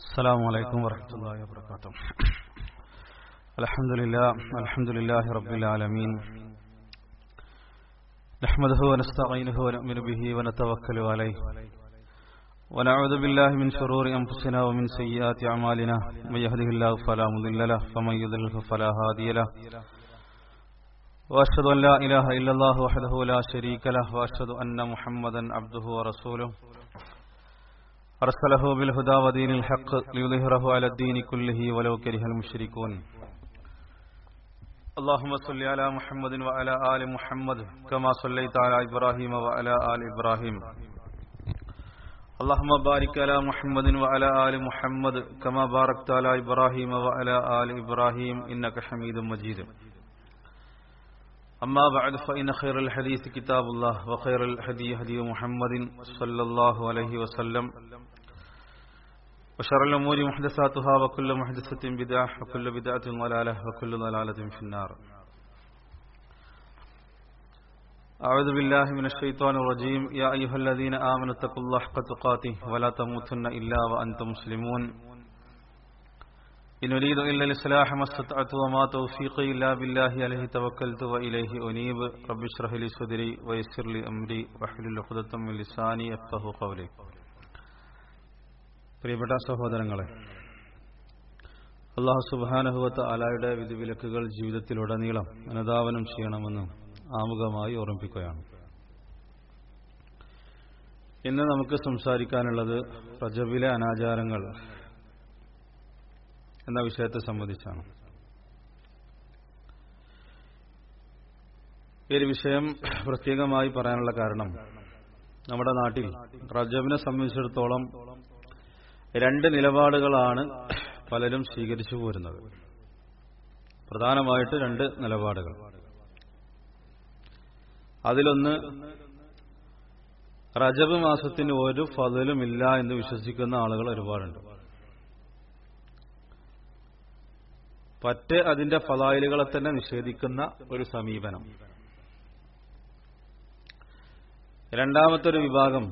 السلام عليكم ورحمة الله وبركاته الحمد لله الحمد لله رب العالمين نحمده ونستعينه ونؤمن به ونتوكل عليه ونعوذ بالله من شرور أنفسنا ومن سيئات أعمالنا من يهده الله فلا مضل له فمن يضلله فلا هادي له وأشهد أن لا إله إلا الله وحده لا شريك له وأشهد أن محمدا عبده ورسوله أرسله بالهدى ودين الحق ليظهره على الدين كله ولو كره المشركون اللهم صل على محمد وعلى آل محمد كما صليت على إبراهيم وعلى آل إبراهيم اللهم بارك على محمد وعلى آل محمد كما باركت على إبراهيم وعلى آل إبراهيم إنك حميد مجيد أما بعد فإن خير الحديث كتاب الله وخير الهدي هدي محمد صلى الله عليه وسلم وشر الأمور محدثاتها وكل محدثة بدعة وكل بدعة ضلالة وكل ضلالة في النار أعوذ بالله من الشيطان الرجيم يا أيها الذين آمنوا اتقوا الله حق تقاته ولا تموتن إلا وأنتم مسلمون إن أريد إلا الإصلاح ما استطعت وما توفيقي إلا بالله عليه توكلت وإليه أنيب رب اشرح لي صدري ويسر لي أمري واحلل عقدة من لساني يفقهوا قولي പ്രിയപ്പെട്ട സഹോദരങ്ങളെ അള്ളാഹു സുബാനഹുവത്ത് അലായുടെ വിധിവിലക്കുകൾ ജീവിതത്തിലുടനീളം അനുധാവനം ചെയ്യണമെന്ന് ആമുഖമായി ഓർമ്മിപ്പിക്കുകയാണ് ഇന്ന് നമുക്ക് സംസാരിക്കാനുള്ളത് പ്രജബിലെ അനാചാരങ്ങൾ എന്ന വിഷയത്തെ സംബന്ധിച്ചാണ് ഈ ഒരു വിഷയം പ്രത്യേകമായി പറയാനുള്ള കാരണം നമ്മുടെ നാട്ടിൽ റജബിനെ സംബന്ധിച്ചിടത്തോളം രണ്ട് നിലപാടുകളാണ് പലരും സ്വീകരിച്ചു പോരുന്നത് പ്രധാനമായിട്ട് രണ്ട് നിലപാടുകൾ അതിലൊന്ന് റജബ് മാസത്തിന് ഒരു ഫതലുമില്ല എന്ന് വിശ്വസിക്കുന്ന ആളുകൾ ഒരുപാടുണ്ട് പറ്റ് അതിന്റെ ഫലായിലുകളെ തന്നെ നിഷേധിക്കുന്ന ഒരു സമീപനം രണ്ടാമത്തെ ഒരു വിഭാഗം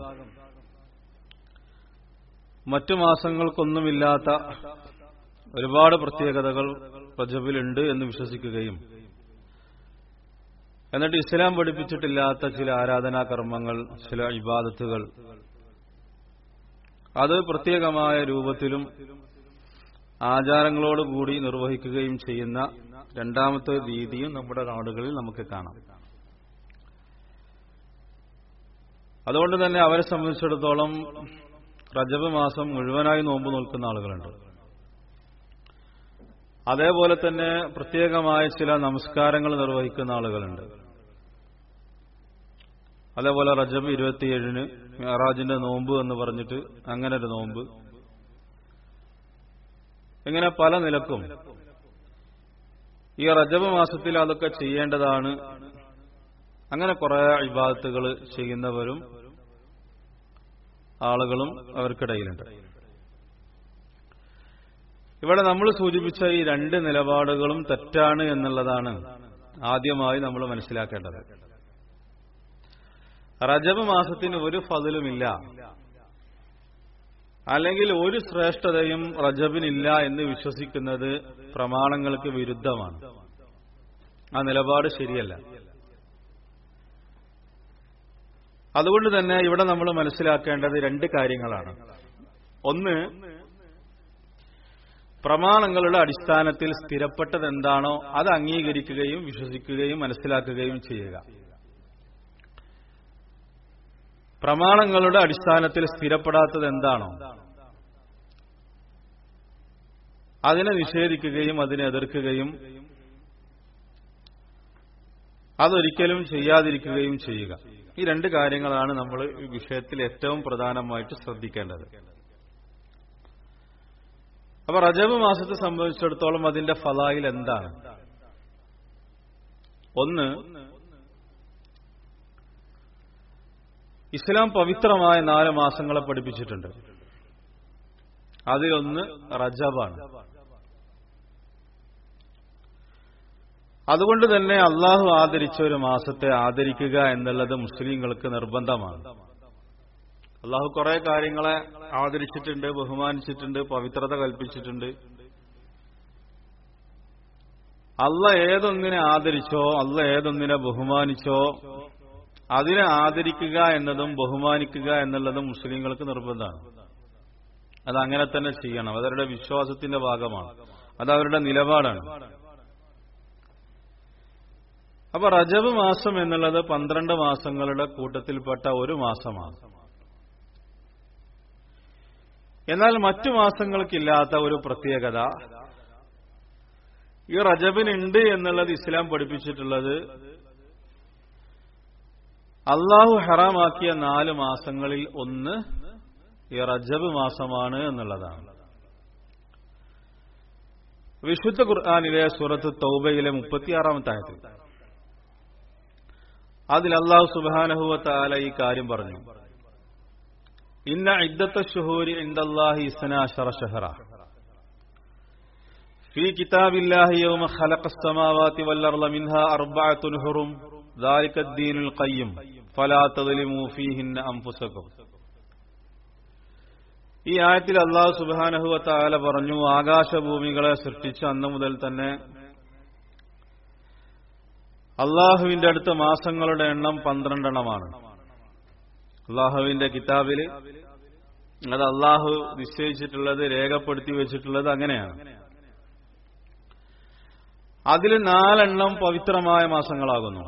മറ്റു മാസങ്ങൾക്കൊന്നുമില്ലാത്ത ഒരുപാട് പ്രത്യേകതകൾ പ്രജബിലുണ്ട് എന്ന് വിശ്വസിക്കുകയും എന്നിട്ട് ഇസ്ലാം പഠിപ്പിച്ചിട്ടില്ലാത്ത ചില ആരാധനാ കർമ്മങ്ങൾ ചില ഇബാദത്തുകൾ അത് പ്രത്യേകമായ രൂപത്തിലും ആചാരങ്ങളോടുകൂടി നിർവഹിക്കുകയും ചെയ്യുന്ന രണ്ടാമത്തെ രീതിയും നമ്മുടെ നാടുകളിൽ നമുക്ക് കാണാം അതുകൊണ്ട് തന്നെ അവരെ സംബന്ധിച്ചിടത്തോളം റജബ് മാസം മുഴുവനായി നോമ്പ് നോൽക്കുന്ന ആളുകളുണ്ട് അതേപോലെ തന്നെ പ്രത്യേകമായ ചില നമസ്കാരങ്ങൾ നിർവഹിക്കുന്ന ആളുകളുണ്ട് അതേപോലെ റജബ് ഇരുപത്തിയേഴിന് മെഹറാജിന്റെ നോമ്പ് എന്ന് പറഞ്ഞിട്ട് അങ്ങനെ ഒരു നോമ്പ് ഇങ്ങനെ പല നിലക്കും ഈ റജബ് മാസത്തിൽ അതൊക്കെ ചെയ്യേണ്ടതാണ് അങ്ങനെ കുറെ ഇബാദത്തുകൾ ചെയ്യുന്നവരും ആളുകളും അവർക്കിടയിലുണ്ട് ഇവിടെ നമ്മൾ സൂചിപ്പിച്ച ഈ രണ്ട് നിലപാടുകളും തെറ്റാണ് എന്നുള്ളതാണ് ആദ്യമായി നമ്മൾ മനസ്സിലാക്കേണ്ടത് റജബ് മാസത്തിന് ഒരു ഫതിലുമില്ല അല്ലെങ്കിൽ ഒരു ശ്രേഷ്ഠതയും റജബിനില്ല എന്ന് വിശ്വസിക്കുന്നത് പ്രമാണങ്ങൾക്ക് വിരുദ്ധമാണ് ആ നിലപാട് ശരിയല്ല അതുകൊണ്ട് തന്നെ ഇവിടെ നമ്മൾ മനസ്സിലാക്കേണ്ടത് രണ്ട് കാര്യങ്ങളാണ് ഒന്ന് പ്രമാണങ്ങളുടെ അടിസ്ഥാനത്തിൽ സ്ഥിരപ്പെട്ടത് എന്താണോ അത് അംഗീകരിക്കുകയും വിശ്വസിക്കുകയും മനസ്സിലാക്കുകയും ചെയ്യുക പ്രമാണങ്ങളുടെ അടിസ്ഥാനത്തിൽ സ്ഥിരപ്പെടാത്തത് എന്താണോ അതിനെ നിഷേധിക്കുകയും അതിനെ എതിർക്കുകയും അതൊരിക്കലും ചെയ്യാതിരിക്കുകയും ചെയ്യുക ഈ രണ്ട് കാര്യങ്ങളാണ് നമ്മൾ ഈ വിഷയത്തിൽ ഏറ്റവും പ്രധാനമായിട്ട് ശ്രദ്ധിക്കേണ്ടത് അപ്പൊ റജബ് മാസത്തെ സംബന്ധിച്ചിടത്തോളം അതിന്റെ ഫലായിൽ എന്താണ് ഒന്ന് ഇസ്ലാം പവിത്രമായ നാല് മാസങ്ങളെ പഠിപ്പിച്ചിട്ടുണ്ട് അതിലൊന്ന് റജബാണ് അതുകൊണ്ട് തന്നെ അള്ളാഹു ആദരിച്ച ഒരു മാസത്തെ ആദരിക്കുക എന്നുള്ളത് മുസ്ലിങ്ങൾക്ക് നിർബന്ധമാണ് അള്ളാഹു കുറെ കാര്യങ്ങളെ ആദരിച്ചിട്ടുണ്ട് ബഹുമാനിച്ചിട്ടുണ്ട് പവിത്രത കൽപ്പിച്ചിട്ടുണ്ട് അല്ല ഏതൊന്നിനെ ആദരിച്ചോ അല്ല ഏതൊന്നിനെ ബഹുമാനിച്ചോ അതിനെ ആദരിക്കുക എന്നതും ബഹുമാനിക്കുക എന്നുള്ളതും മുസ്ലിങ്ങൾക്ക് നിർബന്ധമാണ് അത് അങ്ങനെ തന്നെ ചെയ്യണം അതവരുടെ വിശ്വാസത്തിന്റെ ഭാഗമാണ് അത് അവരുടെ നിലപാടാണ് അപ്പൊ റജബ് മാസം എന്നുള്ളത് പന്ത്രണ്ട് മാസങ്ങളുടെ കൂട്ടത്തിൽപ്പെട്ട ഒരു മാസമാണ് എന്നാൽ മറ്റു മാസങ്ങൾക്കില്ലാത്ത ഒരു പ്രത്യേകത ഈ റജബിനുണ്ട് എന്നുള്ളത് ഇസ്ലാം പഠിപ്പിച്ചിട്ടുള്ളത് അള്ളാഹു ഹറാമാക്കിയ നാല് മാസങ്ങളിൽ ഒന്ന് ഈ റജബ് മാസമാണ് എന്നുള്ളതാണ് വിശുദ്ധ ഖുർആാനിലെ സൂറത്ത് തൗബയിലെ മുപ്പത്തിയാറാമത്തെ ആയത്തിൽ അതിൽ അള്ളാഹു സുബാനഹുവത്താല ഈ കാര്യം പറഞ്ഞു ഇന്ന ഇദ്ദത്ത ഷുഹൂരി ഇന്ദല്ലാഹി ഇസ്നാശറ ഷഹറ في كتاب الله يوم خلق السماوات والأرض منها أربعة هرم ذلك الدين القيم فلا تظلموا فيهن أنفسكم ഈ ആയത്തിൽ അള്ളാഹു സുബാനഹുവ താല പറഞ്ഞു ആകാശഭൂമികളെ സൃഷ്ടിച്ച അന്ന് മുതൽ തന്നെ അള്ളാഹുവിന്റെ അടുത്ത മാസങ്ങളുടെ എണ്ണം പന്ത്രണ്ടെണ്ണമാണ് അള്ളാഹുവിന്റെ കിതാബിൽ അത് അള്ളാഹു നിശ്ചയിച്ചിട്ടുള്ളത് രേഖപ്പെടുത്തി വെച്ചിട്ടുള്ളത് അങ്ങനെയാണ് അതിൽ നാലെണ്ണം പവിത്രമായ മാസങ്ങളാകുന്നു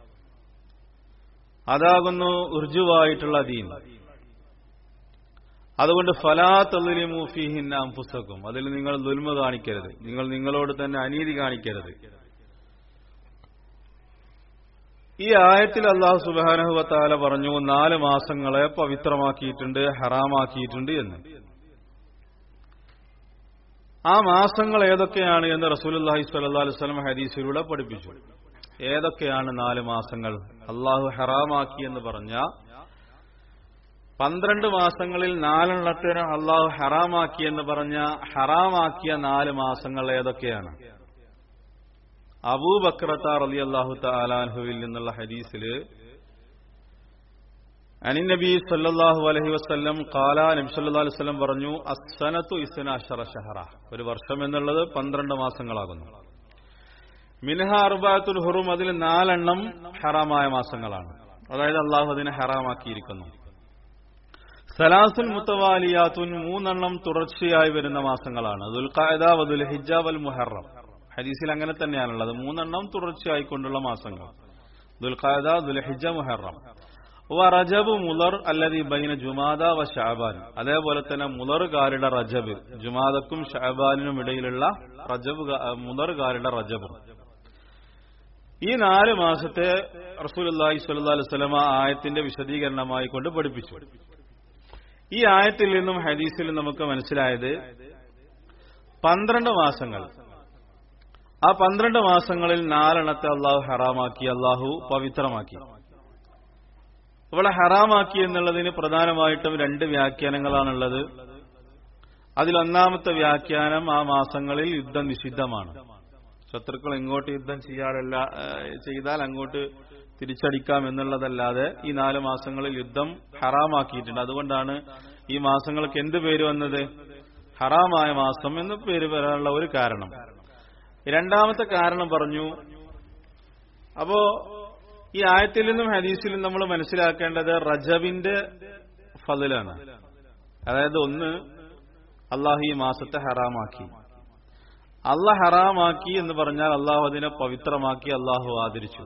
അതാകുന്നു ഉർജുവായിട്ടുള്ള ദീൻ അതുകൊണ്ട് ഫലാ തള്ളിലിമൂഫിഹിന്ന അംഫുസക്കും അതിൽ നിങ്ങൾ ദുൽമ കാണിക്കരുത് നിങ്ങൾ നിങ്ങളോട് തന്നെ അനീതി കാണിക്കരുത് ഈ ആയത്തിൽ അള്ളാഹു സുബാനഹുവത്താല പറഞ്ഞു നാല് മാസങ്ങളെ പവിത്രമാക്കിയിട്ടുണ്ട് ഹറാമാക്കിയിട്ടുണ്ട് എന്ന് ആ മാസങ്ങൾ ഏതൊക്കെയാണ് എന്ന് റസൂലുല്ലാഹി സ്വല്ലാ അലുസ്ലം ഹദീസിലൂടെ പഠിപ്പിച്ചു ഏതൊക്കെയാണ് നാല് മാസങ്ങൾ അള്ളാഹു ഹറാമാക്കി എന്ന് പറഞ്ഞ പന്ത്രണ്ട് മാസങ്ങളിൽ നാലെണ്ണത്തിന് അള്ളാഹു ഹറാമാക്കി എന്ന് പറഞ്ഞ ഹറാമാക്കിയ നാല് മാസങ്ങൾ ഏതൊക്കെയാണ് അബൂബക്രത്ത റലി അള്ളാഹു താലാൻഹുവിൽ നിന്നുള്ള ഹദീസില് അനി നബി സല്ലാഹു അലഹി വസ്ല്ലം കാല നബി സല്ലാ അലൈഹി വസ്ലം പറഞ്ഞു അസനത്തു ഇസ്ന അഷറ ഷഹറ ഒരു വർഷം എന്നുള്ളത് പന്ത്രണ്ട് മാസങ്ങളാകുന്നു മിൻഹ അർബാത്തുൽ ഹുറും അതിൽ നാലെണ്ണം ഹറാമായ മാസങ്ങളാണ് അതായത് അള്ളാഹു അതിനെ ഹറാമാക്കിയിരിക്കുന്നു സലാസുൽ മുത്തവാലിയാത്തുൻ മൂന്നെണ്ണം തുടർച്ചയായി വരുന്ന മാസങ്ങളാണ് ദുൽഖായദ വദുൽ ഹിജ വൽ മുഹറം ഹദീസിൽ അങ്ങനെ തന്നെയാണുള്ളത് മൂന്നെണ്ണം തുടർച്ചയായിക്കൊണ്ടുള്ള മാസങ്ങൾ ദുൽഖായദ ദുൽഹിജ മുഹറം വ റജബ് മുലർ അല്ലതി ബൈന ജുമാദ വ ഷാബാൻ അതേപോലെ തന്നെ മുലറുകാരുടെ റജബ് ജുമാദക്കും ഷാബാനിനും ഇടയിലുള്ള റജബ് മുലറുകാരുടെ റജബും ഈ നാല് മാസത്തെ റസൂലി സ്വല്ലാ അലുസ്ലമ ആയത്തിന്റെ വിശദീകരണമായി കൊണ്ട് പഠിപ്പിച്ചു ഈ ആയത്തിൽ നിന്നും ഹദീസിൽ നമുക്ക് മനസ്സിലായത് പന്ത്രണ്ട് മാസങ്ങൾ ആ പന്ത്രണ്ട് മാസങ്ങളിൽ നാലെണ്ണത്തെ അള്ളാഹു ഹറാമാക്കി അള്ളാഹു പവിത്രമാക്കി ഇവിടെ ഹറാമാക്കി എന്നുള്ളതിന് പ്രധാനമായിട്ടും രണ്ട് വ്യാഖ്യാനങ്ങളാണുള്ളത് അതിലൊന്നാമത്തെ വ്യാഖ്യാനം ആ മാസങ്ങളിൽ യുദ്ധം നിഷിദ്ധമാണ് ശത്രുക്കൾ ഇങ്ങോട്ട് യുദ്ധം ചെയ്യാറില്ല ചെയ്താൽ അങ്ങോട്ട് തിരിച്ചടിക്കാം എന്നുള്ളതല്ലാതെ ഈ നാല് മാസങ്ങളിൽ യുദ്ധം ഹറാമാക്കിയിട്ടുണ്ട് അതുകൊണ്ടാണ് ഈ മാസങ്ങൾക്ക് എന്ത് പേര് വന്നത് ഹറാമായ മാസം എന്ന് പേര് വരാനുള്ള ഒരു കാരണം രണ്ടാമത്തെ കാരണം പറഞ്ഞു അപ്പോ ഈ ആയത്തിൽ നിന്നും ഹദീസിൽ നിന്നും നമ്മൾ മനസ്സിലാക്കേണ്ടത് റജബിന്റെ ഫതിലാണ് അതായത് ഒന്ന് അള്ളാഹു ഈ മാസത്തെ ഹറാമാക്കി അള്ളാഹ് ഹറാമാക്കി എന്ന് പറഞ്ഞാൽ അള്ളാഹു അതിനെ പവിത്രമാക്കി അള്ളാഹു ആദരിച്ചു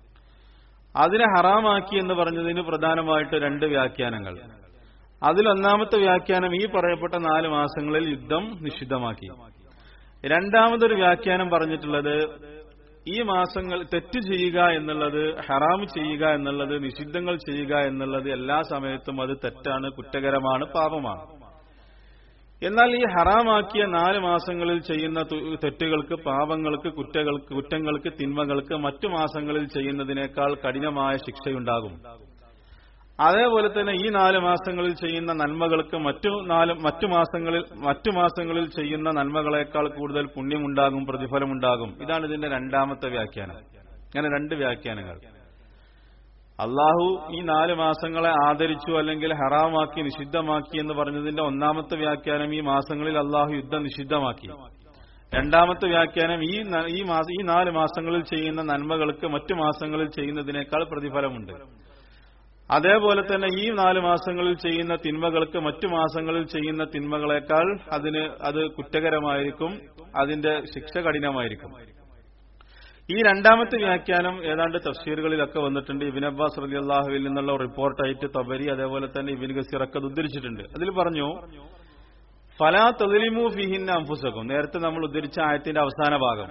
അതിനെ ഹറാമാക്കി എന്ന് പറഞ്ഞതിന് പ്രധാനമായിട്ട് രണ്ട് വ്യാഖ്യാനങ്ങൾ അതിലൊന്നാമത്തെ വ്യാഖ്യാനം ഈ പറയപ്പെട്ട നാല് മാസങ്ങളിൽ യുദ്ധം നിഷിദ്ധമാക്കി രണ്ടാമതൊരു വ്യാഖ്യാനം പറഞ്ഞിട്ടുള്ളത് ഈ മാസങ്ങൾ തെറ്റ് ചെയ്യുക എന്നുള്ളത് ഹറാം ചെയ്യുക എന്നുള്ളത് നിഷിദ്ധങ്ങൾ ചെയ്യുക എന്നുള്ളത് എല്ലാ സമയത്തും അത് തെറ്റാണ് കുറ്റകരമാണ് പാപമാണ് എന്നാൽ ഈ ഹറാമാക്കിയ നാല് മാസങ്ങളിൽ ചെയ്യുന്ന തെറ്റുകൾക്ക് പാപങ്ങൾക്ക് കുറ്റകൾക്ക് കുറ്റങ്ങൾക്ക് തിന്മകൾക്ക് മറ്റു മാസങ്ങളിൽ ചെയ്യുന്നതിനേക്കാൾ കഠിനമായ ശിക്ഷയുണ്ടാകും അതേപോലെ തന്നെ ഈ നാല് മാസങ്ങളിൽ ചെയ്യുന്ന നന്മകൾക്ക് മറ്റു നാല് മറ്റു മാസങ്ങളിൽ മറ്റു മാസങ്ങളിൽ ചെയ്യുന്ന നന്മകളെക്കാൾ കൂടുതൽ പുണ്യമുണ്ടാകും പ്രതിഫലമുണ്ടാകും ഇതാണ് ഇതിന്റെ രണ്ടാമത്തെ വ്യാഖ്യാനം അങ്ങനെ രണ്ട് വ്യാഖ്യാനങ്ങൾ അള്ളാഹു ഈ നാല് മാസങ്ങളെ ആദരിച്ചു അല്ലെങ്കിൽ ഹറാമാക്കി നിഷിദ്ധമാക്കി എന്ന് പറഞ്ഞതിന്റെ ഒന്നാമത്തെ വ്യാഖ്യാനം ഈ മാസങ്ങളിൽ അള്ളാഹു യുദ്ധം നിഷിദ്ധമാക്കി രണ്ടാമത്തെ വ്യാഖ്യാനം ഈ ന- ഈ മാസ ഈ നാല് മാസങ്ങളിൽ ചെയ്യുന്ന നന്മകൾക്ക് മറ്റു മാസങ്ങളിൽ ചെയ്യുന്നതിനേക്കാൾ പ്രതിഫലമുണ്ട് അതേപോലെ തന്നെ ഈ നാല് മാസങ്ങളിൽ ചെയ്യുന്ന തിന്മകൾക്ക് മറ്റു മാസങ്ങളിൽ ചെയ്യുന്ന തിന്മകളെക്കാൾ അതിന് അത് കുറ്റകരമായിരിക്കും അതിന്റെ ശിക്ഷ കഠിനമായിരിക്കും ഈ രണ്ടാമത്തെ വ്യാഖ്യാനം ഏതാണ്ട് തഫ്സീറുകളിലൊക്കെ വന്നിട്ടുണ്ട് ഇബിൻ അബ്ബാസ് റലി അള്ളാഹുവിൽ നിന്നുള്ള റിപ്പോർട്ടായിട്ട് തബരി അതേപോലെ തന്നെ ഇബിൻ ഗസീറൊക്കെ അത് ഉദ്ധരിച്ചിട്ടുണ്ട് അതിൽ പറഞ്ഞു ഫലാ തലിമു ഫിഹിന്ന അംഫുസക്കും നേരത്തെ നമ്മൾ ഉദ്ധരിച്ച ആയത്തിന്റെ അവസാന ഭാഗം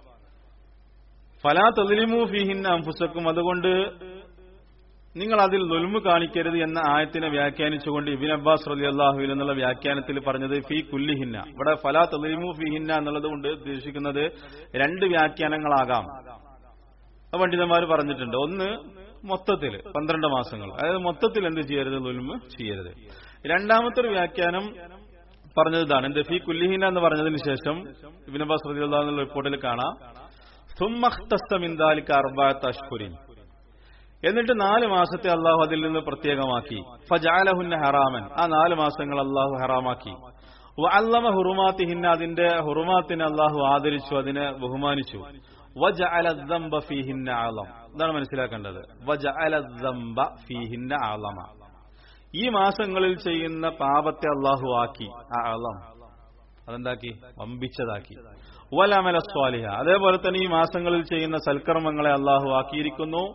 ഫലാ തലിമു ഫിഹിന്ന അംഫുസക്കും അതുകൊണ്ട് നിങ്ങൾ അതിൽ നുൽമു കാണിക്കരുത് എന്ന ആയത്തിനെ വ്യാഖ്യാനിച്ചുകൊണ്ട് ഇബിൻ അബ്ബാസ് റലി അള്ളാഹുവിൽ എന്നുള്ള വ്യാഖ്യാനത്തിൽ പറഞ്ഞത് ഫി കുല്ലിഹിന്ന ഇവിടെ ഫലാ തലിമു ഫിഹിന്ന എന്നുള്ളത് കൊണ്ട് ഉദ്ദേശിക്കുന്നത് രണ്ട് വ്യാഖ്യാനങ്ങളാകാം അത് പണ്ഡിതന്മാർ പറഞ്ഞിട്ടുണ്ട് ഒന്ന് മൊത്തത്തിൽ പന്ത്രണ്ട് മാസങ്ങൾ അതായത് മൊത്തത്തിൽ എന്ത് ചെയ്യരുത് നുൽമ് ചെയ്യരുത് രണ്ടാമത്തെ ഒരു വ്യാഖ്യാനം പറഞ്ഞത് ഇതാണ് എന്ത് ഫി കുല്ലിഹിന എന്ന് പറഞ്ഞതിന് ശേഷം ഇബിൻ അബ്ബാസ് റലി അള്ളാഹു എന്നുള്ള റിപ്പോർട്ടിൽ കാണാം സുമ്മഖ്തസ്തമിന്ദാലിക്ക് അർബാത്ത് അഷ്കുരിൻ എന്നിട്ട് നാല് മാസത്തെ അള്ളാഹു അതിൽ നിന്ന് പ്രത്യേകമാക്കി ഫജാലഹുന്ന ഹറാമൻ ആ നാല് മാസങ്ങൾ അള്ളാഹു ഹറാമാക്കി അല്ലമ ഹുറുമാത്തിഹിന്ന അതിന്റെ ഹുറുമാത്തിനെ അള്ളാഹു ആദരിച്ചു അതിനെ ബഹുമാനിച്ചു വജഅല الذنب ഫീഹിന്ന അളം ഇതാണ് മനസ്സിലാക്കേണ്ടത് വജഅല الذنب ഫീഹിന്ന അളമ ഈ മാസങ്ങളിൽ ചെയ്യുന്ന പാപത്തെ അള്ളാഹു ആക്കി ആ അളം അതെന്താക്കി വമ്പിച്ചതാക്കി വലമല സ്വാലിഹ അതേപോലെ തന്നെ ഈ മാസങ്ങളിൽ ചെയ്യുന്ന സൽക്കർമ്മങ്ങളെ അള്ളാഹു ആക്കിയിരിക്കുന്നു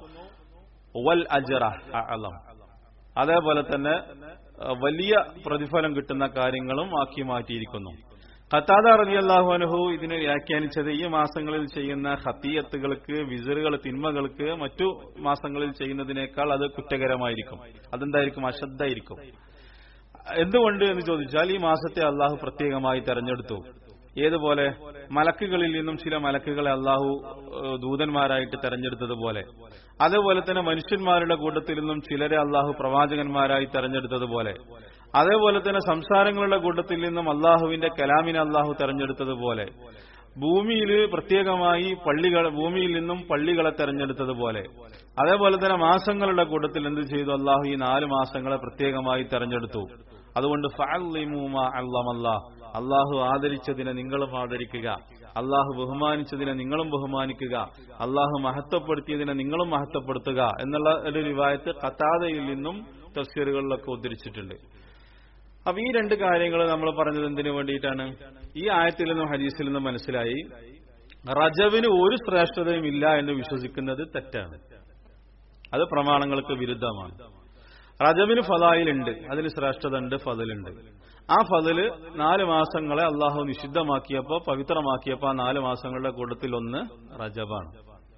വൽ അജറ അളം അതേപോലെ തന്നെ അഹ് വലിയ പ്രതിഫലം കിട്ടുന്ന കാര്യങ്ങളും ആക്കി മാറ്റിയിരിക്കുന്നു ഖത്താദ റബി അള്ളാഹു അനുഹു ഇതിനെ വ്യാഖ്യാനിച്ചത് ഈ മാസങ്ങളിൽ ചെയ്യുന്ന ഹത്തീയത്തുകൾക്ക് വിസറുകൾ തിന്മകൾക്ക് മറ്റു മാസങ്ങളിൽ ചെയ്യുന്നതിനേക്കാൾ അത് കുറ്റകരമായിരിക്കും അതെന്തായിരിക്കും അശ്രദ്ധായിരിക്കും എന്തുകൊണ്ട് എന്ന് ചോദിച്ചാൽ ഈ മാസത്തെ അള്ളാഹു പ്രത്യേകമായി തെരഞ്ഞെടുത്തു ഏതുപോലെ മലക്കുകളിൽ നിന്നും ചില മലക്കുകളെ അള്ളാഹു ഏഹ്, ദൂതന്മാരായിട്ട് തെരഞ്ഞെടുത്തതുപോലെ അതേപോലെ തന്നെ മനുഷ്യന്മാരുടെ കൂട്ടത്തിൽ നിന്നും ചിലരെ അള്ളാഹു പ്രവാചകന്മാരായി തെരഞ്ഞെടുത്തതുപോലെ അതേപോലെ തന്നെ സംസാരങ്ങളുടെ കൂട്ടത്തിൽ നിന്നും അള്ളാഹുവിന്റെ കലാമിനെ അള്ളാഹു തെരഞ്ഞെടുത്തതുപോലെ ഭൂമിയിൽ പ്രത്യേകമായി പള്ളികൾ ഭൂമിയിൽ നിന്നും പള്ളികളെ തെരഞ്ഞെടുത്തതുപോലെ അതേപോലെ തന്നെ മാസങ്ങളുടെ കൂട്ടത്തിൽ എന്ത് ചെയ്തു അള്ളാഹു ഈ നാല് മാസങ്ങളെ പ്രത്യേകമായി തെരഞ്ഞെടുത്തു അതുകൊണ്ട് ഫഅല്ലിമൂ മാ അല്ലമല്ലാഹ്. അള്ളാഹു ആദരിച്ചതിനെ നിങ്ങളും ആദരിക്കുക അള്ളാഹു ബഹുമാനിച്ചതിനെ നിങ്ങളും ബഹുമാനിക്കുക അള്ളാഹു മഹത്വപ്പെടുത്തിയതിനെ നിങ്ങളും മഹത്വപ്പെടുത്തുക എന്നുള്ള ഒരു റിവായത്ത് കത്താതയിൽ നിന്നും തഫ്സീറുകളിലൊക്കെ ഉദ്ധരിച്ചിട്ടുണ്ട് അപ്പൊ ഈ രണ്ട് കാര്യങ്ങൾ നമ്മൾ പറഞ്ഞത് എന്തിനു വേണ്ടിയിട്ടാണ് ഈ ആയത്തിൽ നിന്നും ഹദീസിൽ നിന്നും മനസ്സിലായി റജവിന് ഒരു ശ്രേഷ്ഠതയും ഇല്ല എന്ന് വിശ്വസിക്കുന്നത് തെറ്റാണ് അത് പ്രമാണങ്ങൾക്ക് വിരുദ്ധമാണ് റജബിന് ഫലായിലുണ്ട് അതിന് ശ്രേഷ്ഠത ഉണ്ട് ഫതലുണ്ട് ആ ഫതല് നാല് മാസങ്ങളെ അള്ളാഹു നിഷിദ്ധമാക്കിയപ്പോ പവിത്രമാക്കിയപ്പോ ആ നാല് മാസങ്ങളുടെ കൂട്ടത്തിൽ ഒന്ന് റജബാണ്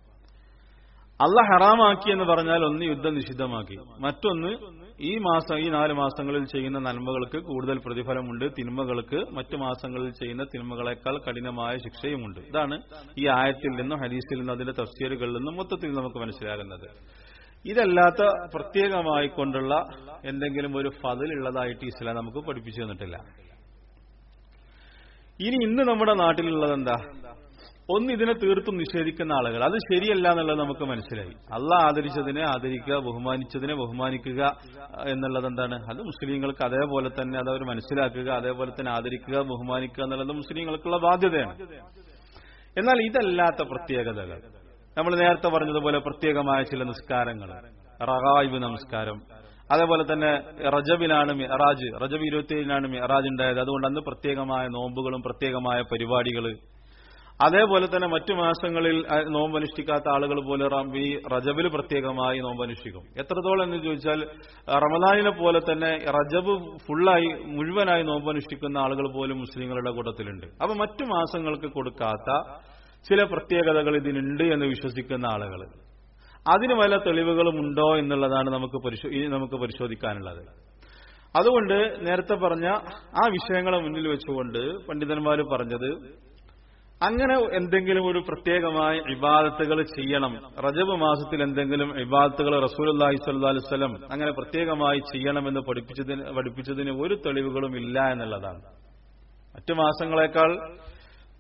അള്ളാഹ് ഹറാമാക്കി എന്ന് പറഞ്ഞാൽ ഒന്ന് യുദ്ധം നിഷിദ്ധമാക്കി മറ്റൊന്ന് ഈ മാസം ഈ നാല് മാസങ്ങളിൽ ചെയ്യുന്ന നന്മകൾക്ക് കൂടുതൽ പ്രതിഫലമുണ്ട് തിന്മകൾക്ക് മറ്റു മാസങ്ങളിൽ ചെയ്യുന്ന തിന്മകളെക്കാൾ കഠിനമായ ശിക്ഷയുമുണ്ട് ഇതാണ് ഈ ആയത്തിൽ നിന്നും ഹദീസിൽ നിന്നും അതിന്റെ തഫ്സീറുകളിൽ നിന്നും മൊത്തത്തിൽ നമുക്ക് മനസ്സിലാകുന്നത് ഇതല്ലാത്ത പ്രത്യേകമായി കൊണ്ടുള്ള എന്തെങ്കിലും ഒരു ഫതിലുള്ളതായിട്ട് ഇസ്ലാം നമുക്ക് പഠിപ്പിച്ചു തന്നിട്ടില്ല ഇനി ഇന്ന് നമ്മുടെ നാട്ടിലുള്ളത് എന്താ ഒന്ന് ഇതിനെ തീർത്തും നിഷേധിക്കുന്ന ആളുകൾ അത് ശരിയല്ല എന്നുള്ളത് നമുക്ക് മനസ്സിലായി അള്ളാഹ് ആദരിച്ചതിനെ ആദരിക്കുക ബഹുമാനിച്ചതിനെ ബഹുമാനിക്കുക എന്നുള്ളത് എന്താണ് അത് മുസ്ലിങ്ങൾക്ക് അതേപോലെ തന്നെ അത് അവർ മനസ്സിലാക്കുക അതേപോലെ തന്നെ ആദരിക്കുക ബഹുമാനിക്കുക എന്നുള്ളത് മുസ്ലിങ്ങൾക്കുള്ള ബാധ്യതയാണ് എന്നാൽ ഇതല്ലാത്ത പ്രത്യേകതകൾ നമ്മൾ നേരത്തെ പറഞ്ഞതുപോലെ പ്രത്യേകമായ ചില നിസ്കാരങ്ങൾ റഹായിബ് നമസ്കാരം അതേപോലെ തന്നെ റജബിലാണ് മിറാജ് റജബ് ഇരുപത്തിയേഴിനാണ് മിറാജ് ഉണ്ടായത് അതുകൊണ്ട് അന്ന് പ്രത്യേകമായ നോമ്പുകളും പ്രത്യേകമായ പരിപാടികൾ അതേപോലെ തന്നെ മറ്റു മാസങ്ങളിൽ അഹ്, നോമ്പനുഷ്ഠിക്കാത്ത ആളുകൾ പോലെ റം- ഈ റജബിൽ പ്രത്യേകമായി നോമ്പനുഷ്ഠിക്കും എത്രത്തോളം എന്ന് ചോദിച്ചാൽ അഹ്, റമദാനിനെ പോലെ തന്നെ റജബ് ഫുള്ളായി മുഴുവനായി നോമ്പനുഷ്ഠിക്കുന്ന ആളുകൾ പോലും മുസ്ലിങ്ങളുടെ കൂട്ടത്തിലുണ്ട് അപ്പൊ മറ്റു മാസങ്ങൾക്ക് കൊടുക്കാത്ത ചില പ്രത്യേകതകൾ ഇതിനുണ്ട് എന്ന് വിശ്വസിക്കുന്ന ആളുകൾ അതിന് വല്ല തെളിവുകളും ഉണ്ടോ എന്നുള്ളതാണ് നമുക്ക് പരിശോ- ഈ നമുക്ക് പരിശോധിക്കാനുള്ളത് അതുകൊണ്ട് നേരത്തെ പറഞ്ഞ ആ വിഷയങ്ങളെ മുന്നിൽ വെച്ചുകൊണ്ട് പണ്ഡിതന്മാർ പറഞ്ഞത് അങ്ങനെ എന്തെങ്കിലും ഒരു പ്രത്യേകമായ ഇബാദത്തുകൾ ചെയ്യണം റജബ് മാസത്തിൽ എന്തെങ്കിലും ഇബാദത്തുകൾ റസൂലി സ്വല്ലി വസ്ലം അങ്ങനെ പ്രത്യേകമായി ചെയ്യണമെന്ന് പഠിപ്പിച്ചതിന് പഠിപ്പിച്ചതിന് ഒരു തെളിവുകളും ഇല്ല എന്നുള്ളതാണ് മറ്റു മാസങ്ങളെക്കാൾ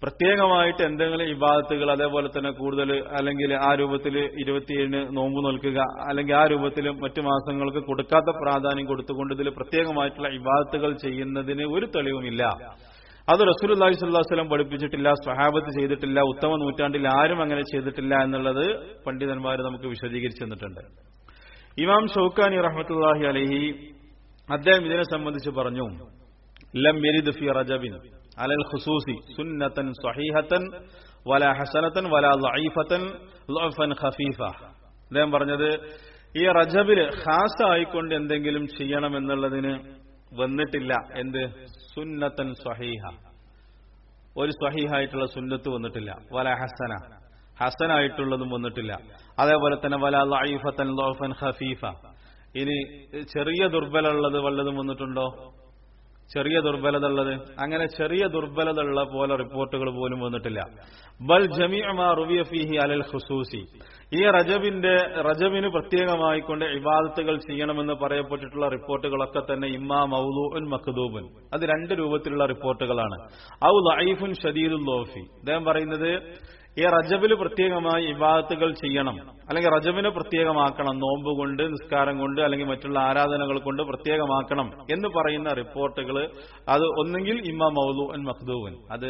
പ്രത്യേകമായിട്ട് എന്തെങ്കിലും ഇബാദത്തുകൾ അതേപോലെ തന്നെ കൂടുതൽ അല്ലെങ്കിൽ ആ രൂപത്തിൽ ഇരുപത്തിയേഴിന് നോമ്പ് നോൽക്കുക അല്ലെങ്കിൽ ആ രൂപത്തിൽ മറ്റു മാസങ്ങൾക്ക് കൊടുക്കാത്ത പ്രാധാന്യം കൊടുത്തുകൊണ്ട് ഇതിൽ പ്രത്യേകമായിട്ടുള്ള ഇബാദത്തുകൾ ചെയ്യുന്നതിന് ഒരു തെളിവുമില്ല അത് റസൂൽ അള്ളാഹി സ്വല്ലാ വസ്ലം പഠിപ്പിച്ചിട്ടില്ല സ്വഹാബത്ത് ചെയ്തിട്ടില്ല ഉത്തമ നൂറ്റാണ്ടിൽ ആരും അങ്ങനെ ചെയ്തിട്ടില്ല എന്നുള്ളത് പണ്ഡിതന്മാർ നമുക്ക് വിശദീകരിച്ചു തന്നിട്ടുണ്ട് ഇമാം ഷൌക്കാനി റഹ്മത്തുല്ലാഹി അലഹി അദ്ദേഹം ഇതിനെ സംബന്ധിച്ച് പറഞ്ഞു ലം യരിദ് ഫി റജബിൻ അലൽ ഖുസൂസി സുന്നത്തൻ സ്വഹീഹത്തൻ വല ഹസനത്തൻ വല ലഈഫത്തൻ ലഅഫൻ ഖഫീഫ അദ്ദേഹം പറഞ്ഞത് ഈ റജബില് ഖാസ് ആയിക്കൊണ്ട് എന്തെങ്കിലും ചെയ്യണം എന്നുള്ളതിന് വന്നിട്ടില്ല എന്ത് സുന്നത്തൻ സ്വഹീഹ ഒരു സ്വഹീഹായിട്ടുള്ള സുന്നത്ത് വന്നിട്ടില്ല വല ഹസന ഹസനായിട്ടുള്ളതും വന്നിട്ടില്ല അതേപോലെ തന്നെ വല ലഈഫത്തൻ ലഅഫൻ ഖഫീഫ ഇനി ചെറിയ ദുർബലമുള്ളത് വല്ലതും വന്നിട്ടുണ്ടോ ചെറിയ ദുർബലത ഉള്ളത് അങ്ങനെ ചെറിയ ദുർബലത ഉള്ള പോലെ റിപ്പോർട്ടുകൾ പോലും വന്നിട്ടില്ല ബൽ ജമീഅമാ റുവിയ ഫീഹി അലൽ ഖുസൂസി ഈ റജബിന്റെ റജബിന് പ്രത്യേകമായിക്കൊണ്ട് ഇബാദത്തുകൾ ചെയ്യണമെന്ന് പറയപ്പെട്ടിട്ടുള്ള റിപ്പോർട്ടുകളൊക്കെ തന്നെ ഇമ്മാ മൗലൂൻ മഖ്ദൂബുൻ അത് രണ്ട് രൂപത്തിലുള്ള റിപ്പോർട്ടുകളാണ് ഔ ലൈഫുൻ ഷദീദുൽ ലോഫി അദ്ദേഹം പറയുന്നത് ഈ റജബിൽ പ്രത്യേകമായി ഇബാദത്തുകൾ ചെയ്യണം അല്ലെങ്കിൽ റജബിനെ പ്രത്യേകമാക്കണം നോമ്പ് കൊണ്ട് നിസ്കാരം കൊണ്ട് അല്ലെങ്കിൽ മറ്റുള്ള ആരാധനകൾ കൊണ്ട് പ്രത്യേകമാക്കണം എന്ന് പറയുന്ന റിപ്പോർട്ടുകൾ അത് ഒന്നെങ്കിൽ ഇമ്മ മൗലു അൻ മഖ്ദൂവൻ അത്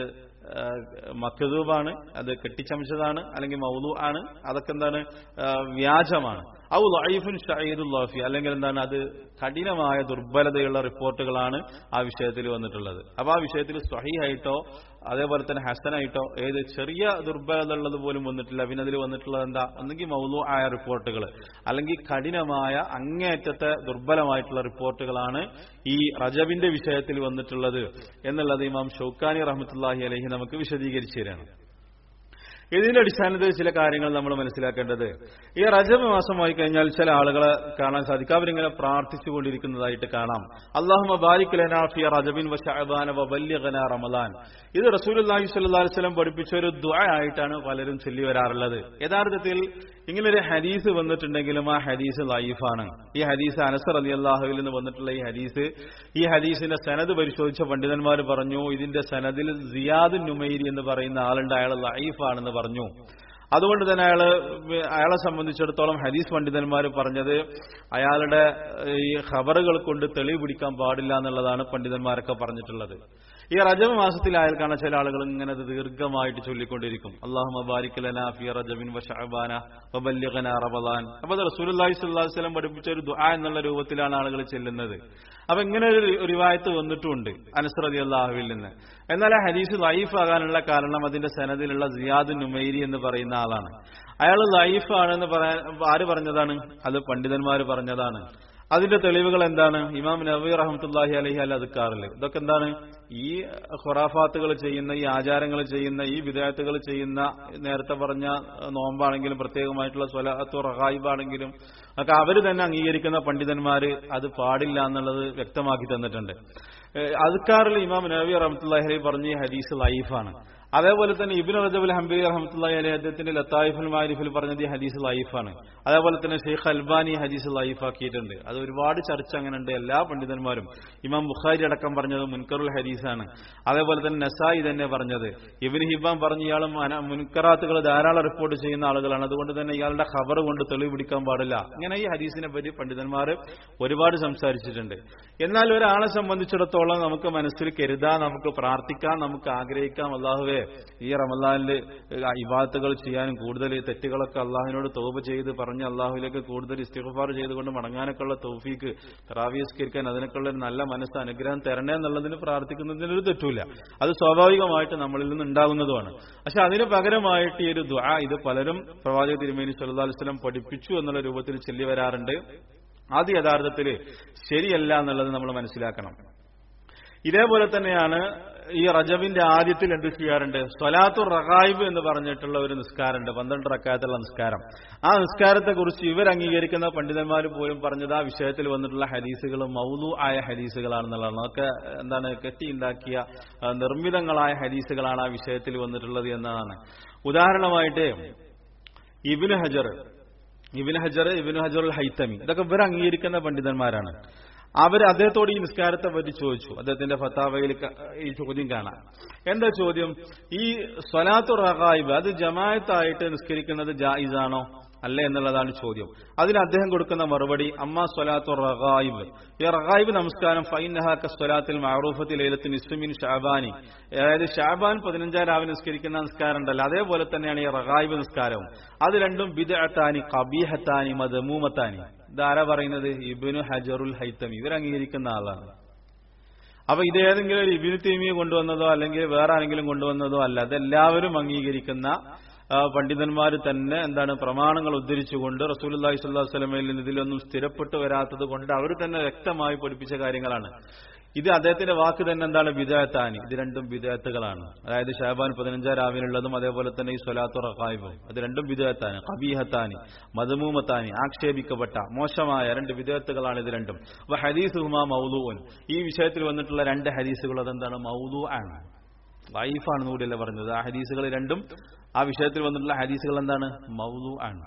മഖദൂബാണ് അത് കെട്ടിച്ചമച്ചതാണ് അല്ലെങ്കിൽ മൗലു ആണ് അതൊക്കെ എന്താണ് വ്യാജമാണ് ഔ ലൈഫുൻ ഷഹീദുല്ലാഫി അല്ലെങ്കിൽ എന്താണ് അത് കഠിനമായ ദുർബലതയുള്ള റിപ്പോർട്ടുകളാണ് ആ വിഷയത്തിൽ വന്നിട്ടുള്ളത് അപ്പൊ ആ വിഷയത്തിൽ സ്വഹീഹായിട്ടോ അതേപോലെ തന്നെ ഹസനായിട്ടോ ഏത് ചെറിയ ദുർബലത ഉള്ളത് പോലും വന്നിട്ടില്ല പിന്നെ അതിൽ വന്നിട്ടുള്ളത് എന്താ ഒന്നെങ്കിൽ മൗലു ആയ റിപ്പോർട്ടുകൾ അല്ലെങ്കിൽ കഠിനമായ അങ്ങേയറ്റത്തെ ദുർബലമായിട്ടുള്ള റിപ്പോർട്ടുകളാണ് ഈ റജബിന്റെ വിഷയത്തിൽ വന്നിട്ടുള്ളത് എന്നുള്ളത് ഇമാം ഷൌക്കാനി റഹ്മത്തുല്ലാഹി അലഹി നമുക്ക് വിശദീകരിച്ചു തരാണ് ഇതിന്റെ അടിസ്ഥാനത്തിൽ ചില കാര്യങ്ങൾ നമ്മൾ മനസ്സിലാക്കേണ്ടത് ഈ റജബ് മാസമായി കഴിഞ്ഞാൽ ചില ആളുകളെ കാണാൻ സാധിക്കും അവരിങ്ങനെ പ്രാർത്ഥിച്ചുകൊണ്ടിരിക്കുന്നതായിട്ട് കാണാം അള്ളാഹു ബാരിക് ലനാഫിയ റജബിൻ വഷഅബാന വബല്യഗന റമദാൻ ഇത് റസൂലുള്ളാഹി സ്വല്ലല്ലാഹി അലൈഹി വസല്ലം പഠിപ്പിച്ച ഒരു ദുആ ആയിട്ടാണ് പലരും ചൊല്ലി വരാറുള്ളത് യഥാർത്ഥത്തിൽ ഇങ്ങനൊരു ഹദീസ് വന്നിട്ടുണ്ടെങ്കിലും ആ ഹദീസ് ലൈഫാണ് ഈ ഹദീസ് അനസർ അലി അള്ളാഹുവിൽ നിന്ന് വന്നിട്ടുള്ള ഈ ഹദീസ് ഈ ഹദീസിന്റെ സനത് പരിശോധിച്ച പണ്ഡിതന്മാർ പറഞ്ഞു ഇതിന്റെ സനദിൽ സിയാദ് നുമൈരി എന്ന് പറയുന്ന ആളുണ്ട് അയാൾ ലൈഫാണെന്ന് പറഞ്ഞു അതുകൊണ്ട് തന്നെ അയാള് അയാളെ സംബന്ധിച്ചിടത്തോളം ഹദീസ് പണ്ഡിതന്മാർ പറഞ്ഞത് അയാളുടെ ഈ ഖബറുകൾ കൊണ്ട് തെളിവ് പിടിക്കാൻ പാടില്ല എന്നുള്ളതാണ് പണ്ഡിതന്മാരൊക്കെ പറഞ്ഞിട്ടുള്ളത് ഈ റജബ് മാസത്തിൽ അയാൾ കാണാൻ ചില ആളുകൾ ഇങ്ങനെ അത് ദീർഘമായിട്ട് ചൊല്ലിക്കൊണ്ടിരിക്കും അള്ളാഹു ബാരിക്കലന ഫി റജബിൻ വഷഅബാന വബല്ലിഗന റമദാൻ അപ്പൊ അത് റസൂലുള്ളാഹി സ്വല്ലല്ലാഹു അലൈഹി വസല്ലം പഠിപ്പിച്ച ഒരു ദുആ എന്നുള്ള രൂപത്തിലാണ് ആളുകൾ ചെല്ലുന്നത് അപ്പൊ ഇങ്ങനെ ഒരു റിവായത്ത് വന്നിട്ടുമുണ്ട് അനസ് റളിയല്ലാഹുവിൽ നിന്ന് എന്നാൽ ആ ഹദീസ് ലൈഫ് ആകാനുള്ള കാരണം അതിന്റെ സനദിലുള്ള സിയാദ് നുമൈരി എന്ന് പറയുന്ന ആളാണ് അയാൾ ലൈഫാണെന്ന് പറയാൻ ആര് പറഞ്ഞതാണ് അത് പണ്ഡിതന്മാർ പറഞ്ഞതാണ് അതിന്റെ തെളിവുകൾ എന്താണ് ഇമാം നബി റഹമത്തുല്ലാഹി അലഹി അല്ല അതുക്കാറില്ല ഇതൊക്കെ എന്താണ് ഈ ഖുറാഫാത്തുകൾ ചെയ്യുന്ന ഈ ആചാരങ്ങൾ ചെയ്യുന്ന ഈ വിദേഹത്തുകൾ ചെയ്യുന്ന നേരത്തെ പറഞ്ഞ നോമ്പാണെങ്കിലും പ്രത്യേകമായിട്ടുള്ള സ്വലാത്തു റഹായിബാണെങ്കിലും ഒക്കെ അവര് തന്നെ അംഗീകരിക്കുന്ന പണ്ഡിതന്മാര് അത് പാടില്ല എന്നുള്ളത് വ്യക്തമാക്കി തന്നിട്ടുണ്ട് അതുക്കാറിൽ ഇമാം നബി റഹമത്തുല്ലാഹി അലഹി പറഞ്ഞ ഈ ഹദീസ് ലൈഫാണ് അതേപോലെ തന്നെ ഇബിൻ റജബുൽ ഹംബി റഹമത്തുള്ളി അലി അദ്ദേഹത്തിന്റെ ലത്തായിഫുൽ മാരിഫിൽ പറഞ്ഞത് ഈ ഹദീസ് ലൈഫാണ് അതേപോലെ തന്നെ ഷെയ്ഖ് അൽബാനി ഹദീസ് ലൈഫാക്കിയിട്ടുണ്ട് അത് ഒരുപാട് ചർച്ച അങ്ങനെ ഉണ്ട് എല്ലാ പണ്ഡിതന്മാരും ഇമാം ബുഖാരി അടക്കം പറഞ്ഞത് മുൻകറുൽ ഹദീസാണ് അതേപോലെ തന്നെ നസായി തന്നെ പറഞ്ഞത് ഇബിൻ ഹിബാൻ പറഞ്ഞ ഇയാൾ മുൻകറാത്തുകൾ ധാരാളം റിപ്പോർട്ട് ചെയ്യുന്ന ആളുകളാണ് അതുകൊണ്ട് തന്നെ ഇയാളുടെ ഖബർ കൊണ്ട് തെളിവ് പിടിക്കാൻ പാടില്ല ഇങ്ങനെ ഈ ഹദീസിനെ പറ്റി പണ്ഡിതന്മാർ ഒരുപാട് സംസാരിച്ചിട്ടുണ്ട് എന്നാൽ ഒരാളെ സംബന്ധിച്ചിടത്തോളം നമുക്ക് മനസ്സിൽ കരുതാൻ നമുക്ക് പ്രാർത്ഥിക്കാം നമുക്ക് ആഗ്രഹിക്കാം അള്ളാഹുവേ ഈ റമദാനിൽ ഇബാദത്തുകൾ ചെയ്യാനും കൂടുതൽ തെറ്റുകളൊക്കെ അള്ളാഹുവിനോട് തോപ ചെയ്ത് പറഞ്ഞ് അള്ളാഹുവിലേക്ക് കൂടുതൽ ഇസ്തിഫാർ ചെയ്തുകൊണ്ട് മടങ്ങാനൊക്കെ ഉള്ള തൗഫീക്ക് തറാവിയസ്കരിക്കാൻ അതിനൊക്കെയുള്ള ഒരു നല്ല മനസ്സ് അനുഗ്രഹം തരണേ എന്നുള്ളതിന് പ്രാർത്ഥിക്കുന്നതിനൊരു തെറ്റൂല അത് സ്വാഭാവികമായിട്ട് നമ്മളിൽ നിന്ന് ഉണ്ടാകുന്നതുമാണ് പക്ഷെ അതിന് പകരമായിട്ട് ഈ ഒരു ദ്വാ ഇത് പലരും പ്രവാചക തിരുമേനി സല്ലാ വസ്ലം പഠിപ്പിച്ചു എന്നുള്ള രൂപത്തിൽ ചെല്ലി വരാറുണ്ട് അത് യഥാർത്ഥത്തിൽ ശരിയല്ല എന്നുള്ളത് നമ്മൾ മനസ്സിലാക്കണം ഇതേപോലെ തന്നെയാണ് ഈ റജബിന്റെ ആദ്യത്തിൽ എന്ത് ചെയ്യാറുണ്ട് സ്വലാത്തു റഹായിബ് എന്ന് പറഞ്ഞിട്ടുള്ള ഒരു നിസ്കാരമുണ്ട് പന്ത്രണ്ട് റക്കായത്തുള്ള നിസ്കാരം ആ നിസ്കാരത്തെ കുറിച്ച് ഇവർ അംഗീകരിക്കുന്ന പണ്ഡിതന്മാർ പോലും പറഞ്ഞത് ആ വിഷയത്തിൽ വന്നിട്ടുള്ള ഹദീസുകൾ മൗലു ആയ ഹദീസുകളാണെന്നുള്ളതാണ് അതൊക്കെ എന്താണ് കെട്ടിയുണ്ടാക്കിയ നിർമ്മിതങ്ങളായ ഹദീസുകളാണ് ആ വിഷയത്തിൽ വന്നിട്ടുള്ളത് എന്നതാണ് ഉദാഹരണമായിട്ട് ഇബിന് ഹജർ ഇബിന് ഹജർ ഇബിന് ഹജറുൽ ഹൈത്തമി ഇതൊക്കെ ഇവർ അംഗീകരിക്കുന്ന പണ്ഡിതന്മാരാണ് അവർ അദ്ദേഹത്തോട് ഈ നിസ്കാരത്തെ പറ്റി ചോദിച്ചു അദ്ദേഹത്തിന്റെ ഫത്താവയിൽ ക- ഈ ചോദ്യം കാണാം എന്താ ചോദ്യം ഈ സ്വലാത്തു റഹായിബ് അത് ജമായത്തായിട്ട് നിസ്കരിക്കുന്നത് ജായിസാണോ അല്ല എന്നുള്ളതാണ് ചോദ്യം അതിന് അദ്ദേഹം കൊടുക്കുന്ന മറുപടി അമ്മ സ്വലാത്തു റഹായിബ് ഈ റഹായിബ് നമസ്കാരം ഫൈനഹാക്ക സ്വലാത്തിൽ മഅറൂഫത്തിൽ ലൈലത്തിൽ ഇസ്മിൻ ഷാബാനി അതായത് ഷാബാൻ പതിനഞ്ചാം രാവിലെ നിസ്കരിക്കുന്ന നിസ്കാരം ഉണ്ടല്ലോ അതേപോലെ തന്നെയാണ് ഈ റഹായിബ് നിസ്കാരവും അത് രണ്ടും ബിദഅത്താനി കബീഹത്താനി മദമൂമത്താനി ഇതാരാ പറയുന്നത് ഇബിനു ഹജറുൽ ഹൈത്തമി ഇവർ അംഗീകരിക്കുന്ന ആളാണ് അപ്പൊ ഇത് ഏതെങ്കിലും ഒരു ഇബിനു തീമിയെ കൊണ്ടുവന്നതോ അല്ലെങ്കിൽ വേറെ ആരെങ്കിലും കൊണ്ടുവന്നതോ അല്ല അതെല്ലാവരും അംഗീകരിക്കുന്ന ആ, പണ്ഡിതന്മാർ തന്നെ എന്താണ് പ്രമാണങ്ങൾ ഉദ്ധരിച്ചുകൊണ്ട് റസൂലുള്ളാഹി സ്വല്ലല്ലാഹു അലൈഹി വസല്ലമയിൽ നിന്ന് ഇതിലൊന്നും സ്ഥിരപ്പെട്ടു വരാത്തത് കൊണ്ട് അവർ തന്നെ വ്യക്തമായി പഠിപ്പിച്ച കാര്യങ്ങളാണ് ഇത് അദ്ദേഹത്തിന്റെ വാക്ക് തന്നെ എന്താണ് ബിദാത്താനി ഇത് രണ്ടും ബിദാത്തുകളാണ് അതായത് ഷാബാൻ പതിനഞ്ചാം രാവിനുള്ളതും അതേപോലെ തന്നെ ഈ സ്വലാത്തു റഖായിബും അത് രണ്ടും ബിദാത്താനി കബീഹത്താനി മദമൂമത്താനി ആക്ഷേപിക്കപ്പെട്ട മോശമായ രണ്ട് വിദേഹത്തുകളാണ് ഇത് രണ്ടും അപ്പൊ ഹദീസുഹുമാ മൗലൂൻ ഈ വിഷയത്തിൽ വന്നിട്ടുള്ള രണ്ട് ഹദീസുകൾ അതെന്താണ് മൗലൂ ആണ് വൈഫാണെന്ന് കൂടിയല്ലേ പറഞ്ഞത് ആ ഹദീസുകൾ രണ്ടും ആ വിഷയത്തിൽ വന്നിട്ടുള്ള ഹദീസുകൾ എന്താണ് മൗലു ആണ്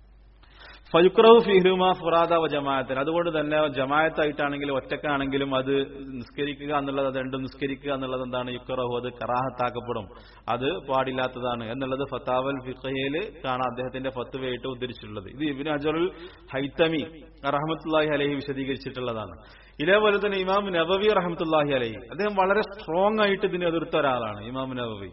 ഫയുക്രഹു ഫിഹ്റുമ ഫുറാദ വ ജമാഅത്തിന് അതുകൊണ്ട് തന്നെ ജമാഅത്തായിട്ടാണെങ്കിലും ഒറ്റക്കാണെങ്കിലും അത് നിസ്കരിക്കുക എന്നുള്ളത് അത് രണ്ടും നിസ്കരിക്കുക എന്നുള്ളത് എന്താണ് യുക്രഹു അത് കറാഹത്താക്കപ്പെടും അത് പാടില്ലാത്തതാണ് എന്നുള്ളത് ഫത്താവൽ ഫിഖയിൽ കാണാം അദ്ദേഹത്തിന്റെ ഫത്തുവയായിട്ട് ഉദ്ധരിച്ചിട്ടുള്ളത് ഇത് ഇബിൻ അജറുൽ ഹൈത്തമി റഹമത്തുല്ലാഹി അലഹി വിശദീകരിച്ചിട്ടുള്ളതാണ് ഇതേപോലെ തന്നെ ഇമാം നബവി റഹമത്തുല്ലാഹി അലഹി അദ്ദേഹം വളരെ സ്ട്രോങ് ആയിട്ട് ഇതിനെ എതിർത്ത ഒരാളാണ് ഇമാം നബവി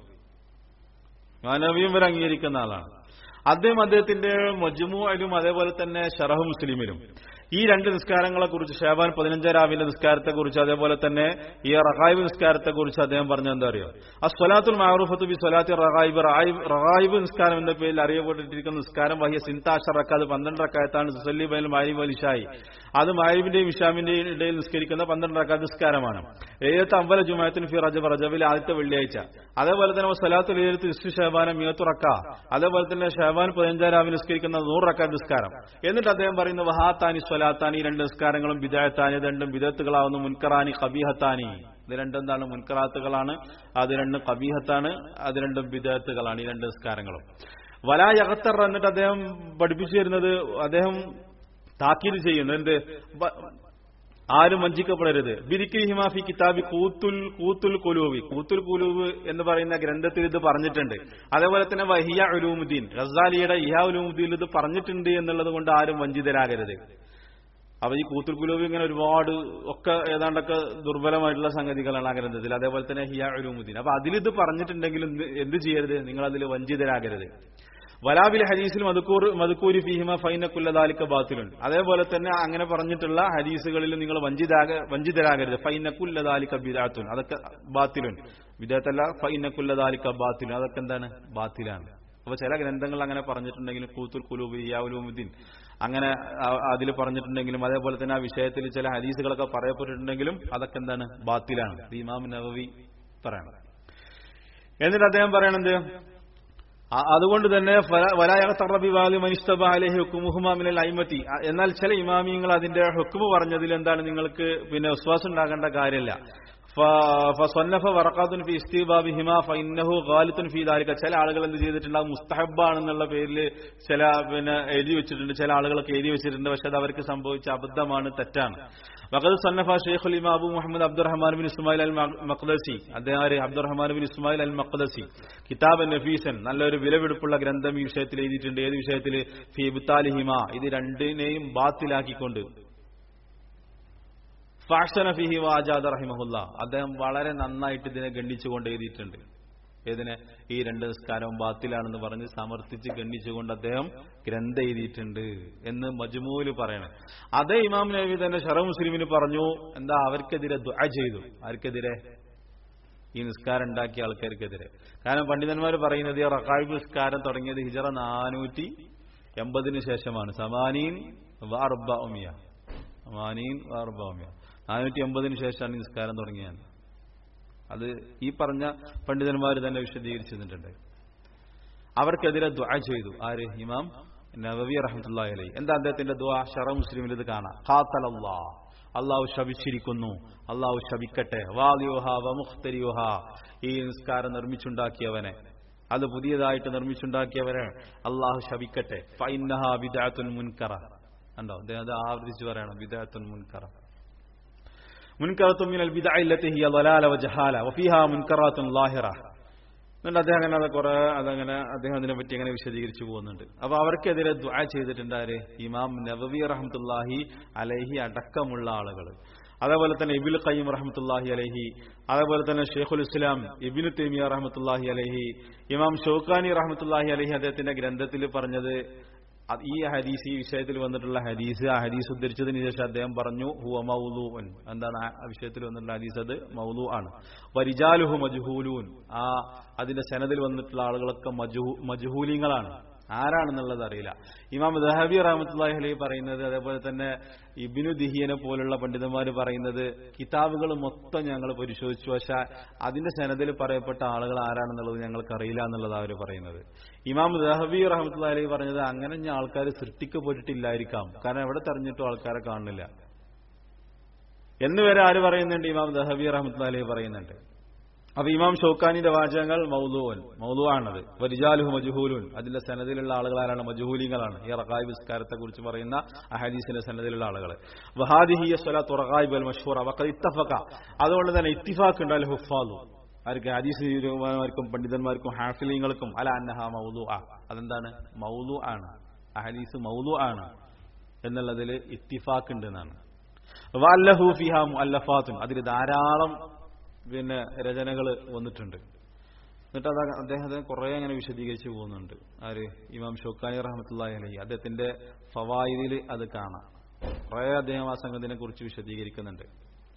ഇമാം നബിയും ഇവർ അംഗീകരിക്കുന്ന ആളാണ് അദ്ദേഹം അദ്ദേഹത്തിന്റെ മജ്മുഅലും അതേപോലെ തന്നെ ഷറഹ് മുസ്ലിമിലും ഈ രണ്ട് നിസ്കാരങ്ങളെ കുറിച്ച് ഷാബാൻ പതിനഞ്ചാം രാവിലെ നിസ്കാരത്തെ കുറിച്ച് അതേപോലെ തന്നെ ഈ റഹായിബ് നിസ്കാരത്തെ കുറിച്ച് അദ്ദേഹം പറഞ്ഞ എന്താ അറിയോ ആ സ്വലാത്തുൽ മാറൂഫത്ത് ബി സ്വലാത്തി റഹായിബ് റഹായിബ് നിസ്കാരം എന്ന പേരിൽ അറിയപ്പെട്ടിരിക്കുന്ന നിസ്കാരം വഹിയ സിന്താഷറക്ക അത് പന്ത്രണ്ട് റക്കായത്താണ് സുസല്ലി ബൈൽ മാരിബ് അലിഷായി അത് മാരിബിന്റെയും ഇഷാമിന്റെയും ഇടയിൽ നിസ്കരിക്കുന്ന പന്ത്രണ്ട് റക്കാ നിസ്കാരമാണ് ഏഴത്തെ അമ്പല ജുമായത്തിന് ഫി റജബ് റജബിൽ ആദ്യത്തെ വെള്ളിയാഴ്ച അതേപോലെ തന്നെ സ്വലാത്തുൽ ഏഴത്ത് ഇസ്തു ഷഹബാന മിയത്തു റക്ക അതേപോലെ തന്നെ ഷഹബാൻ പതിനഞ്ചാം രാവിലെ നിസ്കരിക്കുന്ന നൂറ് റക്ക നിസ്കാരം എന്നിട്ട് അദ്ദേഹം പറയുന്ന വഹാത്താനി സ്വലാത്താനി രണ്ട് നിസ്കാരങ്ങളും ബിദായത്താനി ഇത് രണ്ടും ബിദത്തുകളാവുന്നു മുൻകറാനി കബീഹത്താനി ഇത് രണ്ടെന്താണ് മുൻകറാത്തുകളാണ് അത് രണ്ടും കബീഹത്താണ് അത് രണ്ടും ബിദത്തുകളാണ് ഈ രണ്ട് നിസ്കാരങ്ങളും വലാ യഹത്തർ എന്നിട്ട് അദ്ദേഹം പഠിപ്പിച്ചു തരുന്നത് അദ്ദേഹം താക്കീത് ചെയ്യുന്നു എന്ത് വ- ആരും വഞ്ചിക്കപ്പെടരുത് ബിരിക്കിൽ ഹിമാഫി കിതാബി കൂത്തുൽ കൂത്തുൽ കുലൂബി കൂത്തുൽ കുലൂബ് എന്ന് പറയുന്ന ഗ്രന്ഥത്തിൽ ഇത് പറഞ്ഞിട്ടുണ്ട് അതേപോലെ തന്നെ വഹിയ ഉലൂമുദ്ദീൻ റസാലിയുടെ ഇഹ ഉലൂമുദ്ദീൻ ഇത് പറഞ്ഞിട്ടുണ്ട് എന്നുള്ളത് കൊണ്ട് ആരും വഞ്ചിതരാകരുത് അപ്പൊ ഈ കൂത്തുൽ കുലൂബ് ഇങ്ങനെ ഒരുപാട് ഒക്കെ ഏതാണ്ടൊക്കെ ദുർബലമായിട്ടുള്ള സംഗതികളാണ് ആ ഗ്രന്ഥത്തിൽ അതേപോലെ തന്നെ ഹിയ ഉലൂമുദ്ദീൻ അപ്പൊ അതിലിത് പറഞ്ഞിട്ടുണ്ടെങ്കിൽ എന്ത് എന്ത് ചെയ്യരുത് നിങ്ങൾ അതിൽ വഞ്ചിതരാകരുത് വലാബിൽ ഹദീസിൽ മധുക്കൂർ മധുക്കൂരി ഫിഹിമ ഫൈനക്കുല്ലദാലിക്ക ബാത്തിലുണ്ട് അതേപോലെ തന്നെ അങ്ങനെ പറഞ്ഞിട്ടുള്ള ഹദീസുകളിൽ നിങ്ങൾ വഞ്ചിതാക വഞ്ചിതരാകരുത് ഫൈനക്കുല്ലദാലിക്ക ബിദാത്തുൻ അതൊക്കെ ബാത്തിലുൻ വിദാത്തല്ല ഫൈനക്കുല്ലദാലിക്ക ബാത്തിലുൻ അതൊക്കെ എന്താണ് ബാത്തിലാണ് അപ്പൊ ചില ഗ്രന്ഥങ്ങൾ അങ്ങനെ പറഞ്ഞിട്ടുണ്ടെങ്കിലും കൂത്തുൽ കുലൂബ് യാവുലുദ്ദീൻ അങ്ങനെ അതിൽ പറഞ്ഞിട്ടുണ്ടെങ്കിലും അതേപോലെ തന്നെ ആ വിഷയത്തിൽ ചില ഹദീസുകളൊക്കെ പറയപ്പെട്ടിട്ടുണ്ടെങ്കിലും അതൊക്കെ എന്താണ് ബാത്തിലാണ് ഇത് ഇമാം നവവി പറയണം എന്നിട്ട് അദ്ദേഹം പറയണത് ആ- അതുകൊണ്ട് തന്നെ അയിമത്തി എന്നാൽ ചില ഇമാമിയങ്ങൾ അതിന്റെ ഹുക്കുമ് പറഞ്ഞതിൽ എന്താണ് നിങ്ങൾക്ക് പിന്നെ വിശ്വാസം ഉണ്ടാകേണ്ട കാര്യമില്ല ഫസന്നഫ വറക്കാത്തുൻ ഫി ഇസ്തിബാബി ഹിമ ഫൈന്നഹു ഗാലിത്തുൻ ഫി ദാലിക ചില ആളുകൾ എന്ത് ചെയ്തിട്ടുണ്ട് അത് മുസ്തഹബാണെന്നുള്ള പേരിൽ ചില പിന്നെ എഴുതി വെച്ചിട്ടുണ്ട് ചില ആളുകളൊക്കെ എഴുതി വെച്ചിട്ടുണ്ട് പക്ഷെ അത് അവർക്ക് സംഭവിച്ച അബദ്ധമാണ് തെറ്റാണ് വഖദ് സന്നഫ ഷെയ്ഖുൽ ഇമാം Abu Muhammad Abdurrahman bin Ismail al Maqdisi അദ്ദേഹം ആര്? Abdurrahman bin Ismail al Maqdisi കിതാബ് നഫീസൻ നല്ലൊരു വിലപിടിപ്പുള്ള ഗ്രന്ഥം ഈ വിഷയത്തിൽ എഴുതിയിട്ടുണ്ട് ഏത് വിഷയത്തിൽ ഫി ഇബ്താലിഹിമ ഇത് രണ്ടിനെയും ബാത്തിലാക്കിക്കൊണ്ട് ഫാഷന ഫിഹി വാജാദ് റഹിമഹുല്ല അദ്ദേഹം വളരെ നന്നായിട്ട് ഇതിനെ ഗണ്ണിച്ചുകൊണ്ട് എഴുതിയിട്ടുണ്ട് ഏതിനെ ഈ രണ്ട് നിസ്കാരവും ബാത്തിലാണെന്ന് പറഞ്ഞ് സമർത്ഥിച്ച് ഗണ്ണിച്ചുകൊണ്ട് അദ്ദേഹം ഗ്രന്ഥം എഴുതിയിട്ടുണ്ട് എന്ന് മജ്മൂല് പറയണം അതേ ഇമാം നബി തന്നെ ഷറ മുസ്ലിമിന് പറഞ്ഞു എന്താ അവർക്കെതിരെ ദുആ ചെയ്തു ആർക്കെതിരെ ഈ നിസ്കാരം ഉണ്ടാക്കിയ ആൾക്കാർക്കെതിരെ കാരണം പണ്ഡിതന്മാർ പറയുന്നത് ഈ റക്കായ് നിസ്കാരം തുടങ്ങിയത് ഹിജറ നാനൂറ്റി എൺപതിന് ശേഷമാണ് സമാനീൻ വാർബമിയ സമാനീൻ വാർബമിയ നാനൂറ്റി എൺപതിന് ശേഷമാണ് ഈ നിസ്കാരം തുടങ്ങിയത് അത് ഈ പറഞ്ഞ പണ്ഡിതന്മാർ തന്നെ വിശദീകരിച്ചിട്ടുണ്ട് അവർക്കെതിരെ ദുആ ചെയ്തു ആര് ഇമാം നവവി റഹ്മത്തുള്ളാഹി അലൈഹി എന്താ അദ്ദേഹത്തിന്റെ ദുആ ഷറ മുസ്ലിമിൽ ഇത് കാണാം ഖാത്തലല്ലാ അള്ളാഹു ശപിച്ചിരിക്കുന്നു അള്ളാഹു ശപിക്കട്ടെ വാലിയോഹ വമുഖ്തരിയോഹ ഈ നിസ്കാരം നിർമ്മിച്ചുണ്ടാക്കിയവനെ അത് പുതിയതായിട്ട് നിർമ്മിച്ചുണ്ടാക്കിയവരെ അള്ളാഹു ശപിക്കട്ടെ ഫൈനഹ ബിദഅത്തുൻ മുൻകറ കണ്ടോ അദ്ദേഹം അത് ആവർത്തിച്ച് പറയണം ബിദഅത്തുൻ മുൻകറ മുൻകറത്തും മിനൽ ബിദഅല്ലത്തി ഹിയ ളലാല വജഹാല വഫീഹാ മുൻകറാത്തുൻ ലാഹിറ എന്നിട്ട് അദ്ദേഹം അങ്ങനെ അത് കുറെ അതങ്ങനെ അദ്ദേഹം അതിനെ പറ്റി അങ്ങനെ വിശദീകരിച്ചു പോകുന്നുണ്ട് അപ്പൊ അവർക്കെതിരെ ദ്വാ ചെയ്തിട്ടുണ്ട് ആര് ഇമാം നവവി റഹ്മത്തുല്ലാഹി അലൈഹി അടക്കമുള്ള ആളുകൾ അതേപോലെ തന്നെ ഇബിൽ ഖയ്യം റഹ്മത്തുല്ലാഹി അലൈഹി അതേപോലെ തന്നെ ഷെയ്ഖുൽ ഇസ്ലാം ഇബിനു തേമിയ റഹ്മത്തുല്ലാഹി അലൈഹി ഇമാം ഷൗക്കാനി റഹ്മത്തുല്ലാഹി അലൈഹി അദ്ദേഹത്തിന്റെ ഗ്രന്ഥത്തിൽ പറഞ്ഞത് അത് ഈ ഹദീസ് ഈ വിഷയത്തിൽ വന്നിട്ടുള്ള ഹദീസ് ആ ഹദീസ് ഉദ്ധരിച്ചതിന് ശേഷം അദ്ദേഹം പറഞ്ഞു ഹുവ മൗലൂൻ എന്താണ് ആ വിഷയത്തിൽ വന്നിട്ടുള്ള ഹദീസ് അത് മൗലു ആണ് വരിജാലുഹു മജ്ഹൂലൂൻ ആ അതിന്റെ സനദിൽ വന്നിട്ടുള്ള ആളുകളൊക്കെ മജ്ഹൂ മജ്ഹൂലിങ്ങളാണ് ആരാണെന്നുള്ളത് അറിയില്ല ഇമാം ദഹബി റഹമത്തുല്ലാഹി അലൈഹി പറയുന്നത് അതേപോലെ തന്നെ ഇബിനു ദിഹിയനെ പോലുള്ള പണ്ഡിതന്മാർ പറയുന്നത് കിതാബുകൾ മൊത്തം ഞങ്ങൾ പരിശോധിച്ചു പക്ഷെ അതിന്റെ സനദിൽ പറയപ്പെട്ട ആളുകൾ ആരാണെന്നുള്ളത് ഞങ്ങൾക്ക് അറിയില്ല എന്നുള്ളത് അവർ പറയുന്നത് ഇമാം ദഹബി റഹമത്തുല്ലാ അലൈഹി പറഞ്ഞത് അങ്ങനെ ഞാൻ ആൾക്കാർ സൃഷ്ടിക്കപ്പെട്ടിട്ടില്ലായിരിക്കാം കാരണം എവിടെ തെരഞ്ഞിട്ടും ആൾക്കാരെ കാണുന്നില്ല എന്ന് വരെ ആര് പറയുന്നുണ്ട് ഇമാം ദഹബി റഹമത്തുല്ലാ അലൈഹി പറയുന്നുണ്ട് അപ്പൊ ഇമാം ഷൗക്കാനിന്റെ വാചകങ്ങൾ മൗലൂൻ മൗലു ആണത് വരിജാലുഹു മജുഹൂലുൻ അതിന്റെ സനദിലുള്ള ആളുകൾ ആരാണ് മജുഹൂലിങ്ങളാണ് ഈ റഖായ് വിസ്കാരത്തെ കുറിച്ച് പറയുന്ന അഹദീസിന്റെ സനദിലുള്ള ആളുകൾ വഹാദിഹിയ സ്വലാത്ത് റഖായിബ് അൽ മഷൂർ അവക്കത് ഇത്തഫക്ക അതുകൊണ്ട് തന്നെ ഇത്തിഫാക്ക് ഉണ്ടായാലും ഹുഫാലു ആർക്ക് ഹദീസ് തീരുമാനമാർക്കും പണ്ഡിതന്മാർക്കും ഹാഫിലിങ്ങൾക്കും അല അന്നഹ മൗലു ആ അതെന്താണ് മൗലു ആണ് അഹദീസ് മൗലു ആണ് എന്നുള്ളതിൽ ഇത്തിഫാക്ക് ഉണ്ട് എന്നാണ് വല്ലഹു ഫിഹ മുഅല്ലഫാത്തുൻ അതിൽ ധാരാളം പിന്നെ രചനകൾ വന്നിട്ടുണ്ട് എന്നിട്ട് അത് അദ്ദേഹത്തെ കുറെ അങ്ങനെ വിശദീകരിച്ച് പോകുന്നുണ്ട് ആര് ഇമാം ഷോക്കാനി റഹമത്തുല്ലാഹി അലഹി അദ്ദേഹത്തിന്റെ ഫവായിദിൽ അത് കാണാം കുറെ അദ്ദേഹം ആ സംഗതിനെ കുറിച്ച് വിശദീകരിക്കുന്നുണ്ട്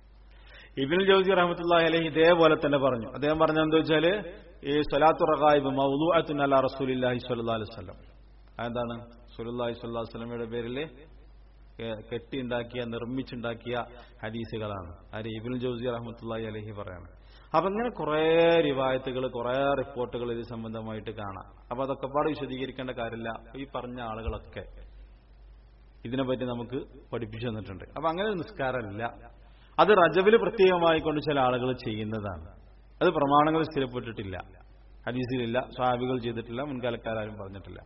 ഇബിൻ ജൗസി റഹമത്തുല്ലാഹി അലഹി ഇതേപോലെ തന്നെ പറഞ്ഞു അദ്ദേഹം പറഞ്ഞ എന്താ വെച്ചാല് ഈ സ്വലാത്തു റഖായിബ് മൗലൂഅത്തുൻ അല റസൂലില്ലാഹി സ്വല്ലല്ലാഹി അലൈഹി വസല്ലം അതെന്താണ് സുലുല്ലാഹി സ്വല്ലല്ലാഹി അലൈഹി വസല്ലമയുടെ പേരിൽ കെട്ടിയുണ്ടാക്കിയ നിർമ്മിച്ചുണ്ടാക്കിയ ഹദീസുകളാണ് ആര് ഇബിൻ ജൗസി റഹ്മത്തുള്ളി അലഹി പറയാണ് അപ്പൊ ഇങ്ങനെ കുറെ റിവായത്തുകൾ കുറെ റിപ്പോർട്ടുകൾ ഇത് സംബന്ധമായിട്ട് കാണാം അപ്പൊ അതൊക്കെ പാട് വിശദീകരിക്കേണ്ട കാര്യമില്ല ഈ പറഞ്ഞ ആളുകളൊക്കെ ഇതിനെപ്പറ്റി നമുക്ക് പഠിപ്പിച്ചു തന്നിട്ടുണ്ട് അപ്പൊ അങ്ങനെ നിസ്കാരമില്ല അത് റജബില് പ്രത്യേകമായി കൊണ്ട് ചില ആളുകൾ ചെയ്യുന്നതാണ് അത് പ്രമാണങ്ങൾ സ്ഥിരപ്പെട്ടിട്ടില്ല ഹദീസിലില്ല സ്വാഭികൾ ചെയ്തിട്ടില്ല മുൻകാലക്കാരും പറഞ്ഞിട്ടില്ല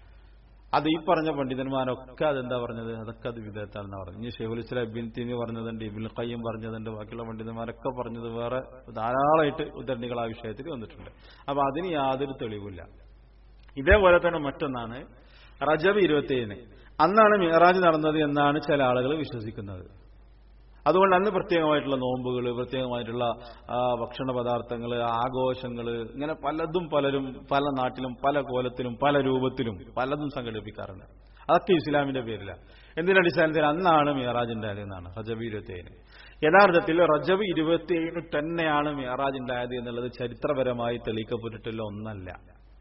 അത് ഈ പറഞ്ഞ പണ്ഡിതന്മാരൊക്കെ അതെന്താ പറഞ്ഞത് അതൊക്കെ അത് വിധേയത്താണെന്ന് പറഞ്ഞു ഇനി ഷെയ്ഖുൽ ഇസ്ലാം ഇബിൻ തീമി പറഞ്ഞതുണ്ട് ഇബിൻ ഖയ്യം പറഞ്ഞതുണ്ട് ബാക്കിയുള്ള പണ്ഡിതന്മാരൊക്കെ പറഞ്ഞത് വേറെ ധാരാളമായിട്ട് ഉദ്ധരണികൾ ആ വിഷയത്തിൽ വന്നിട്ടുണ്ട് അപ്പൊ അതിന് യാതൊരു തെളിവില്ല ഇതേപോലെ തന്നെ മറ്റൊന്നാണ് റജബ് ഇരുപത്തിയേഴിന് അന്നാണ് മിറാജ് നടന്നത് എന്നാണ് ചില ആളുകൾ വിശ്വസിക്കുന്നത് അതുകൊണ്ട് അന്ന് പ്രത്യേകമായിട്ടുള്ള നോമ്പുകൾ പ്രത്യേകമായിട്ടുള്ള ഭക്ഷണ പദാർത്ഥങ്ങൾ ആഘോഷങ്ങൾ ഇങ്ങനെ പലതും പലരും പല നാട്ടിലും പല കോലത്തിലും പല രൂപത്തിലും പലതും സംഘടിപ്പിക്കാറുണ്ട് അതൊക്കെ ഇസ്ലാമിന്റെ പേരില എന്തിന്റെ അടിസ്ഥാനത്തിൽ അന്നാണ് മിയറാജ് ഉണ്ടായത് എന്നാണ് റജബ് ഇരുപത്തിയേഴിന് യഥാർത്ഥത്തിൽ റജബ് ഇരുപത്തിയേഴിന് തന്നെയാണ് മിയറാജ് ഉണ്ടായത് എന്നുള്ളത് ചരിത്രപരമായി തെളിയിക്കപ്പെട്ടിട്ടുള്ള ഒന്നല്ല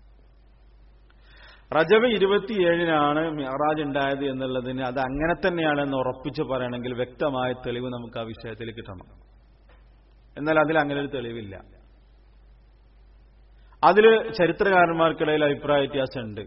റജബ് ഇരുപത്തിയേഴിനാണ് മിഹറാജ് ഉണ്ടായത് എന്നുള്ളതിന് അത് അങ്ങനെ തന്നെയാണെന്ന് ഉറപ്പിച്ച് പറയണമെങ്കിൽ വ്യക്തമായ തെളിവ് നമുക്ക് ആ വിഷയത്തിൽ കിട്ടണം എന്നാൽ അതിൽ അങ്ങനെ ഒരു തെളിവില്ല അതിൽ ചരിത്രകാരന്മാർക്കിടയിൽ അഭിപ്രായ വ്യത്യാസമുണ്ട്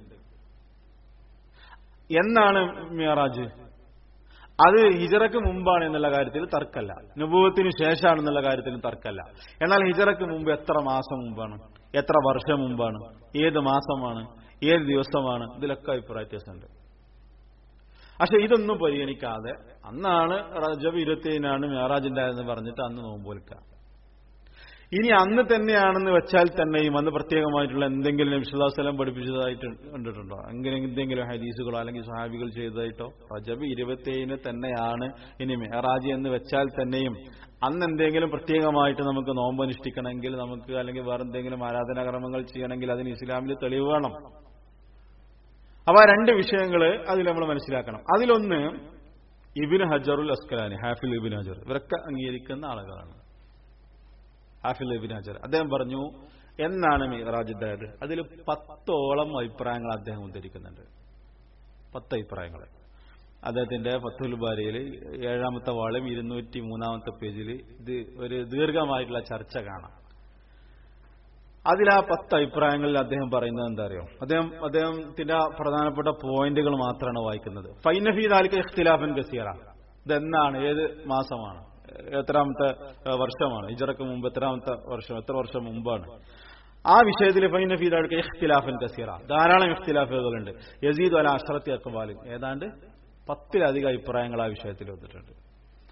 എന്നാണ് മിയറാജ് അത് ഹിജറക്ക് മുമ്പാണ് എന്നുള്ള കാര്യത്തിൽ തർക്കല്ല നുപൂവത്തിന് ശേഷമാണെന്നുള്ള കാര്യത്തിൽ തർക്കല്ല എന്നാൽ ഹിജറക്ക് മുമ്പ് എത്ര മാസം മുമ്പാണ് എത്ര വർഷം മുമ്പാണ് ഏത് മാസമാണ് ഏത് ദിവസമാണ് ഇതിലൊക്കെ അഭിപ്രായ വ്യത്യാസമുണ്ട് പക്ഷെ ഇതൊന്നും പരിഗണിക്കാതെ അന്നാണ് റജബ് ഇരുപത്തിയേഴിനാണ് മേറാജിന്റെ എന്ന് പറഞ്ഞിട്ട് അന്ന് നോമ്പോൽക്കുക ഇനി അന്ന് തന്നെയാണെന്ന് വെച്ചാൽ തന്നെയും അന്ന് പ്രത്യേകമായിട്ടുള്ള എന്തെങ്കിലും വിശ്വാസലം പഠിപ്പിച്ചതായിട്ട് കണ്ടിട്ടുണ്ടോ അങ്ങനെ എന്തെങ്കിലും ഹദീസുകളോ അല്ലെങ്കിൽ സഹാബികൾ ചെയ്തതായിട്ടോ റജബ് ഇരുപത്തിയേഴിന് തന്നെയാണ് ഇനി മെഹറാജ് എന്ന് വെച്ചാൽ തന്നെയും അന്ന് എന്തെങ്കിലും പ്രത്യേകമായിട്ട് നമുക്ക് നോമ്പ് അനുഷ്ഠിക്കണമെങ്കിൽ നമുക്ക് അല്ലെങ്കിൽ വേറെ എന്തെങ്കിലും ആരാധനാക്രമങ്ങൾ ചെയ്യണമെങ്കിൽ അതിന് ഇസ്ലാമിൽ തെളിവ് വേണം അപ്പൊ ആ രണ്ട് വിഷയങ്ങൾ അതിൽ നമ്മൾ മനസ്സിലാക്കണം അതിലൊന്ന് ഇബിൻ ഹജറുൽ അസ്കലാനി ഹാഫിൽ ഇബിൻ ഹജർ ഇവരൊക്കെ അംഗീകരിക്കുന്ന ആളുകളാണ് ഹാഫിൽ ഇബിൻ ഹജർ അദ്ദേഹം പറഞ്ഞു എന്നാണ് മിറാജ് ഉണ്ടായത് അതിൽ പത്തോളം അഭിപ്രായങ്ങൾ അദ്ദേഹം ഉദ്ധരിക്കുന്നുണ്ട് പത്ത് അഭിപ്രായങ്ങൾ അദ്ദേഹത്തിന്റെ ഫത്തുൽ ബാരിയിൽ ഏഴാമത്തെ വാളും ഇരുന്നൂറ്റി മൂന്നാമത്തെ പേജിൽ ഇത് ഒരു ദീർഘമായിട്ടുള്ള ചർച്ച കാണാം അതിൽ ആ പത്ത് അഭിപ്രായങ്ങളിൽ അദ്ദേഹം പറയുന്നത് എന്താ അറിയോ അദ്ദേഹം അദ്ദേഹത്തിന്റെ പ്രധാനപ്പെട്ട പോയിന്റുകൾ മാത്രമാണ് വായിക്കുന്നത് ഫൈനഫീദാലിക്ക് ഇഖ്തിലാഫൻ ഗസീറ ഇതെന്നാണ് ഏത് മാസമാണ് എത്രാമത്തെ വർഷമാണ് ഇജറക്ക് മുമ്പ് എത്രാമത്തെ വർഷം എത്ര വർഷം മുമ്പാണ് ആ വിഷയത്തിൽ ഫൈനഫീദാലിക്ക് ഇഖ്തിലാഫൻ ഗസീറ ധാരാളം ഇഖ്തിലാഫുകളുണ്ട് യസീദ് അല അഷ്റത്തി അക്ബാലിൻ ഏതാണ്ട് പത്തിലധികം അഭിപ്രായങ്ങൾ ആ വിഷയത്തിൽ വന്നിട്ടുണ്ട്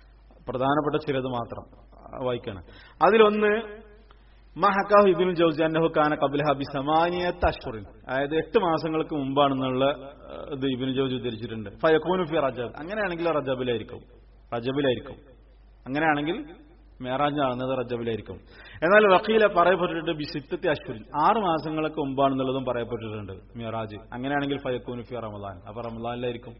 പ്രധാനപ്പെട്ട ചിലത് മാത്രം വായിക്കാണ് അതിലൊന്ന് മഹക്കാഹു ഇബിനു ജൗസി അന്നഹു കാന കബിൽ ഹബി സമാനിയത്ത് അഷ്ഹുറിൻ അതായത് എട്ട് മാസങ്ങൾക്ക് മുമ്പാണെന്നുള്ള ഏഹ്, ഇത് ഇബിനു ജൗസി ഉദ്ധരിച്ചിട്ടുണ്ട് ഫയക്കൂനു ഫി റജബ് അങ്ങനെയാണെങ്കിൽ റജബിലായിരിക്കും റജബിലായിരിക്കും അങ്ങനെയാണെങ്കിൽ മേറാജ് നടന്നത് റജബിലായിരിക്കും എന്നാൽ വക്കീല പറയപ്പെട്ടിട്ടുണ്ട് ബി സിത്തത്തി അഷ്ഹുറിൻ ആറ് മാസങ്ങൾക്ക് മുമ്പാണെന്നുള്ളതും പറയപ്പെട്ടിട്ടുണ്ട് മിറാജ് അങ്ങനെയാണെങ്കിൽ ഫയക്കൂനു ഫി റമദാൻ അപ്പൊ റമദാനിലായിരിക്കും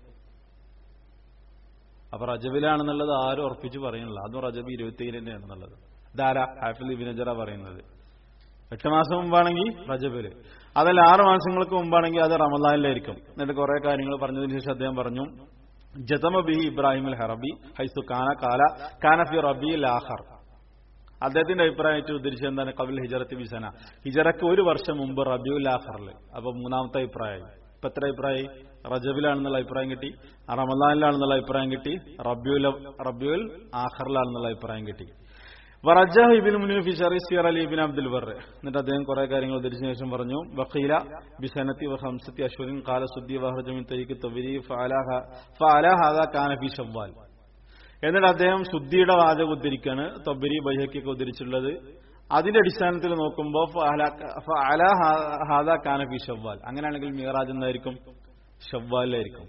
അപ്പൊ റജബിലാണെന്നുള്ളത് ആരും ഉറപ്പിച്ച് പറയുന്നില്ല അതും റജബ് ഇരുപത്തിയേഴ് തന്നെയാണെന്നുള്ളത് ധാരാ ഹാഫിൽ ഇബിനജറ പറയുന്നത് എട്ട് മാസം മുമ്പാണെങ്കിൽ റജബില് അതല്ല ആറ് മാസങ്ങൾക്ക് മുമ്പാണെങ്കിൽ അത് റമദാനിലായിരിക്കും എന്നിട്ട് കുറെ കാര്യങ്ങൾ പറഞ്ഞതിന് ശേഷം അദ്ദേഹം പറഞ്ഞു ജതമ ബിഹി ഇബ്രാഹിം അൽ ഹറബി ഹൈസു കാന കാല കാനഫി റബി ലാഹർ അദ്ദേഹത്തിന്റെ അഭിപ്രായമായിട്ട് ഉദ്ധരിച്ചത് എന്താണ് കവിൽ ഹിജറത്ത് ബിസന ഹിജറക്ക് ഒരു വർഷം മുമ്പ് റബിയുൽ ആഖറിൽ അപ്പൊ മൂന്നാമത്തെ അഭിപ്രായം ഇപ്പൊ എത്ര അഭിപ്രായം റജബിലാണെന്നുള്ള അഭിപ്രായം കിട്ടി റമദാനിലാണെന്നുള്ള അഭിപ്രായം കിട്ടി റബ്യുൽ റബ്യുൽ ആഖറിലാണെന്നുള്ള അഭിപ്രായം കിട്ടി വറജാഹ് ഇബിൻ മുനീർ ഫി ഷറി സിയർ അലി ഇബിൻ അബ്ദുൽ ബർ എന്നിട്ട് അദ്ദേഹം കുറെ കാര്യങ്ങൾ ഉദ്ധരിച്ച ശേഷം പറഞ്ഞു വഖീല ബിസനത്തി വ ഹംസത്തി അശ്വരിൻ ഖാല സുദ്ദി വഹ്റജ മിൻ തരീഖ് തവരി ഫഅലാഹ ഫഅലാ ഹാദാ കാന ഫി ഷവ്വാൽ എന്നിട്ട് അദ്ദേഹം ശുദ്ധിയുടെ വാചകം ഉദ്ധരിക്കാണ് തൊബരി ബൈഹക്കൊക്കെ ഉദ്ധരിച്ചിട്ടുള്ളത് അതിന്റെ അടിസ്ഥാനത്തിൽ നോക്കുമ്പോൾ ഫഅല ഹാദാ കാന ഫി ഷവ്വാൽ അങ്ങനെയാണെങ്കിൽ മീറാജ് എന്തായിരിക്കും ഷവ്വാലിലായിരിക്കും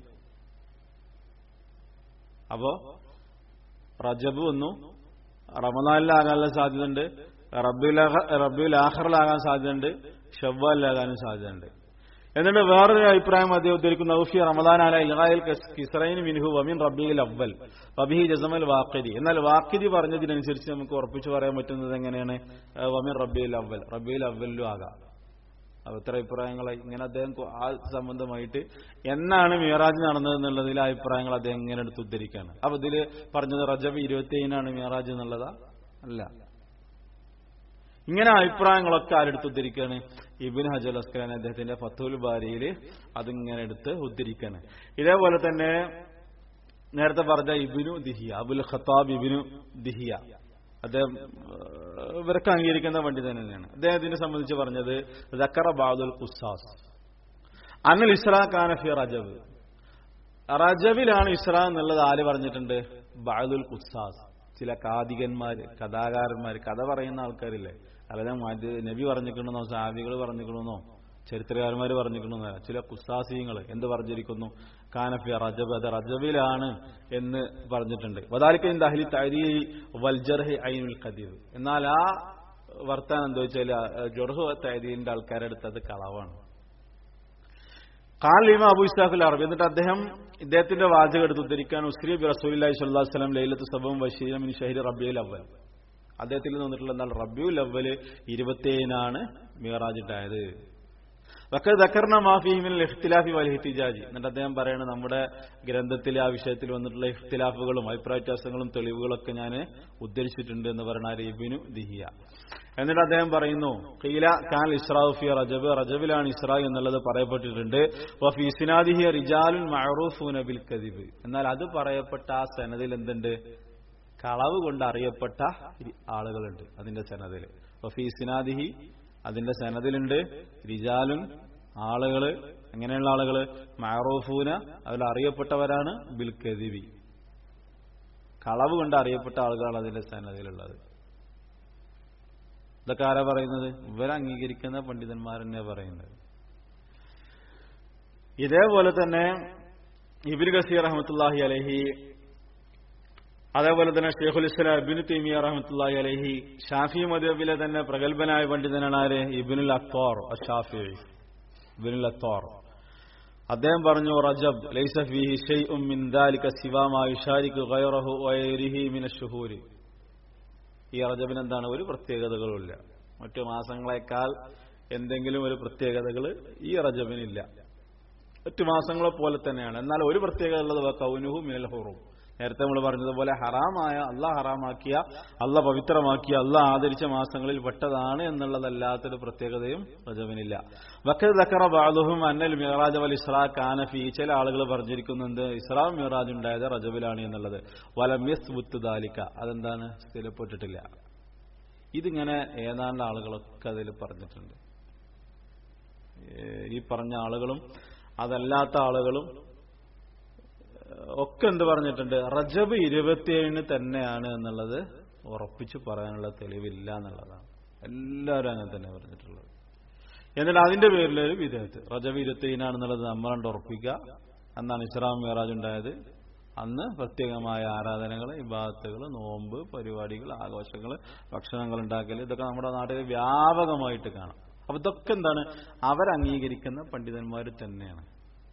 അപ്പോ റജബ് വന്നു റമദാനിലാകാനുള്ള സാധ്യതയുണ്ട് റബ്ബിൽ റബ്ബിൽ ആഖറിലാകാൻ സാധ്യതയുണ്ട് ഷവ്വാലിലാകാനും സാധ്യതയുണ്ട് എന്നിട്ട് വേറൊരു അഭിപ്രായം അദ്ദേഹം ഉദ്ധരിക്കുന്ന ഔഫി റമദാനാല ഇൽഹായിൽ കിസ്റൈൻ മിൻഹു വമിൻ റബ്ബിയിൽ അവൽ വബിഹി ജസമൽ വാക്കിദി എന്നാൽ വാക്കിദി പറഞ്ഞതിനനുസരിച്ച് നമുക്ക് ഉറപ്പിച്ചു പറയാൻ പറ്റുന്നത് എങ്ങനെയാണ് ഏഹ് വമിൻ റബ്ബിയിൽ അവൽ റബ്ബിയിൽ അവലിലും ആകാം അപ്പൊ ഇത്ര അഭിപ്രായങ്ങൾ ഇങ്ങനെ അദ്ദേഹം കൊ- ആ സംബന്ധമായിട്ട് എന്നാണ് മിയറാജ് നടന്നത് എന്നുള്ളതിൽ ആ അഭിപ്രായങ്ങൾ അദ്ദേഹം ഇങ്ങനെ എടുത്ത് ഉദ്ധരിക്കുകയാണ് അപ്പൊ ഇതില് പറഞ്ഞത് റജബ് ഇരുപത്തി ഏഴിനാണ് മിയറാജ് എന്നുള്ളതാ അല്ല ഇങ്ങനെ അഭിപ്രായങ്ങളൊക്കെ ആരെടുത്ത് ഉദ്ധരിക്കുകയാണ് ഇബിൻ ഹജൽ അസ്കലാൻ അദ്ദേഹത്തിന്റെ ഫത്തുൽ ബാരിയിൽ അതിങ്ങനെ എടുത്ത് ഉദ്ധരിക്കുകയാണ് ഇതേപോലെ തന്നെ നേരത്തെ പറഞ്ഞ ഇബിനു ദിഹിയ അബുൽ ഖത്താബ് ഇബിനു ദിഹിയ അദ്ദേഹം ഏഹ്, ഇവരൊക്കെ അംഗീകരിക്കുന്ന പണ്ഡിതൻ തന്നെയാണ് അദ്ദേഹത്തിനെ സംബന്ധിച്ച് പറഞ്ഞത് ദക്കറ ബാദുൽ ഖുസാസ് അന്നൽ ഇസ്രാ കാനഫി റജബ് റജബിലാണ് ഇസ്ര എന്നുള്ളത് ആര് പറഞ്ഞിട്ടുണ്ട് ബാദുൽ ഖുസാസ് ചില കാതികന്മാര് കഥാകാരന്മാര് കഥ പറയുന്ന ആൾക്കാരില്ലേ അല്ലാതെ മാറ്റി നബി പറഞ്ഞിട്ടുണ്ടെന്നോ സാബികൾ പറഞ്ഞിട്ടുണ്ടെന്നോ ചരിത്രകാരന്മാർ പറഞ്ഞിട്ടുണ്ടെന്നോ ചില കുസാസിയങ്ങൾ എന്ത് പറഞ്ഞിരിക്കുന്നു കാനഫി റജബ് അത് റജബിലാണ് എന്ന് പറഞ്ഞിട്ടുണ്ട് വദാലിക്കൻ ദഹലി തരി വൽജർഹി ഐനുൽ ഖദീർ എന്നാൽ ആ വർത്താനം എന്താ വെച്ചാൽ ജൊർഹു തൈദീന്റെ ആൾക്കാരുടെ അടുത്ത് അത് കളവാണ് കാൽ ഇമാം അബു ഇസ്ലാഖുൽ അറബി എന്നിട്ട് അദ്ദേഹം ഇദ്ദേഹത്തിന്റെ വാചകം എടുത്ത് ഉദ്ധരിക്കാൻ ഉസ്രി ബി റസൂലി സ്വല്ലല്ലാഹു അലൈഹി വസല്ലം ലൈലത്തു സബം ബഷീര മിൻ ഷഹരി റബിയുൽ അവൽ അദ്ദേഹത്തിൽ നിന്നിട്ടുള്ള എന്നാൽ റബിയുൽ അവല് ഇരുപത്തിയേഴിനാണ് മിയറാജ് ഉണ്ടായത് വക്കത് ദക്കർണ മാഫി മിൻ ഇഖ്തിലാഫി വൽ ഇഹ്തിജാജി എന്നിട്ട് അദ്ദേഹം പറയുന്നത് നമ്മുടെ ഗ്രന്ഥത്തിൽ ആ വിഷയത്തിൽ വന്നിട്ടുള്ള ഇഖ്തിലാഫുകളും അഭിപ്രായ വ്യത്യാസങ്ങളും തെളിവുകളൊക്കെ ഞാൻ ഉദ്ധരിച്ചിട്ടുണ്ട് എന്ന് പറയുന്ന ഇബിനു ദിഹിയ എന്നിട്ട് അദ്ദേഹം പറയുന്നു ഖീല കാൻ ഇസ്രാഉ ഫി റജബ് റജബിലാണ് ഇസ്രാ എന്നുള്ളത് പറയപ്പെട്ടിട്ടുണ്ട് വഫി ഇസ്നാദിഹി റിജാലുൻ മഅറൂഫൂന ബിൽ കദിബ് എന്നാൽ അത് പറയപ്പെട്ട ആ സനദിൽ എന്തുണ്ട് കളവ് കൊണ്ട് അറിയപ്പെട്ട ആളുകളുണ്ട് അതിന്റെ സനദിൽ വഫി ഇസ്നാദിഹി അതിന്റെ സനദിലുണ്ട് റിജാലുൻ ആളുകള് എങ്ങനെയുള്ള ആളുകള് മഅറൂഫൂന അതിൽ അറിയപ്പെട്ടവരാണ് ബിൽ കദിബി കളവ് കൊണ്ട് അറിയപ്പെട്ട ആളുകളാണ് അതിന്റെ സന്നദ്ധയിലുള്ളത് ഇതൊക്കെ ആരാ പറയുന്നത് ഇവരെ അംഗീകരിക്കുന്ന പണ്ഡിതന്മാർ തന്നെ പറയുന്നത് ഇതേപോലെ തന്നെ ഇബിൻ ഗസീർ റഹമത്തുല്ലാഹി അലഹി അതേപോലെ തന്നെ ഷെയ്ഖുൽ ഇസ്ലാം ഇബിൻ തീമിയ റഹമത്തുല്ലാഹി അലഹി ഷാഫി മദബിലെ തന്നെ പ്രഗത്ഭനായ പണ്ഡിതനാണ് ആര് ഇബിനുൽ അത്തോർ ഷാഫി ഇബിനുൽ അത്തോർ അദ്ദേഹം പറഞ്ഞു റജബ് ലൈസ ഫീഹി ഷൈഉം മിൻ ദാലിക സിവാ മാ യുശാരികു ഗൈറഹു വൈരിഹി മിന ശുഹൂരി ഈ റജബിന് എന്താണ് ഒരു പ്രത്യേകതകളുമില്ല മറ്റു മാസങ്ങളെക്കാൾ എന്തെങ്കിലും ഒരു പ്രത്യേകതകൾ ഈ റജബിനില്ല മറ്റു മാസങ്ങളെ പോലെ തന്നെയാണ് എന്നാൽ ഒരു പ്രത്യേകത ഉള്ളത് കൗനുഹു മിനൽ ഹുറും നേരത്തെ നമ്മൾ പറഞ്ഞതുപോലെ ഹറാമായ അള്ളാഹ് ഹറാമാക്കിയ അള്ളാഹ് പവിത്രമാക്കിയ അള്ളാഹ് ആദരിച്ച മാസങ്ങളിൽ പെട്ടതാണ് എന്നുള്ളതല്ലാത്തൊരു പ്രത്യേകതയും റജബിനില്ല വക്കൽ ദക്കറ ബാദുഹും അന്നൽ മിറാജ് വൽ ഇസ്രാ കാനഫി ചില ആളുകൾ പറഞ്ഞിരിക്കുന്നുണ്ട് ഇസ്രാ മിറാജ് ഉണ്ടായത് റജബിലാണ് എന്നുള്ളത് വലം യസ് ബുത്ത് ദാലിക്ക അതെന്താണ് സ്ഥിരപ്പെട്ടിട്ടില്ല ഇതിങ്ങനെ ഏതാണ്ട് ആളുകളൊക്കെ അതിൽ പറഞ്ഞിട്ടുണ്ട് ഈ പറഞ്ഞ ആളുകളും അതല്ലാത്ത ആളുകളും ഒക്കെ എന്ത് പറഞ്ഞിട്ടുണ്ട് റജബ് ഇരുപത്തിയേഴിന് തന്നെയാണ് എന്നുള്ളത് ഉറപ്പിച്ചു പറയാനുള്ള തെളിവില്ല എന്നുള്ളതാണ് എല്ലാവരും അങ്ങനെ തന്നെ പറഞ്ഞിട്ടുള്ളത് എന്നിട്ട് അതിന്റെ പേരിൽ ഒരു വിധേയത്ത് റജബ് ഇരുപത്തിയേഴിനാണെന്നുള്ളത് നമ്മളണ്ട് ഉറപ്പിക്കുക അന്നാണ് ഇസ്ലാം മിറാജ് ഉണ്ടായത് അന്ന് പ്രത്യേകമായ ആരാധനകൾ ഇബാദത്തുകൾ നോമ്പ് പരിപാടികൾ ആഘോഷങ്ങൾ ഭക്ഷണങ്ങൾ ഉണ്ടാക്കൽ ഇതൊക്കെ നമ്മുടെ നാട്ടിൽ വ്യാപകമായിട്ട് കാണാം അപ്പൊ ഇതൊക്കെ എന്താണ് അവരംഗീകരിക്കുന്ന പണ്ഡിതന്മാർ തന്നെയാണ്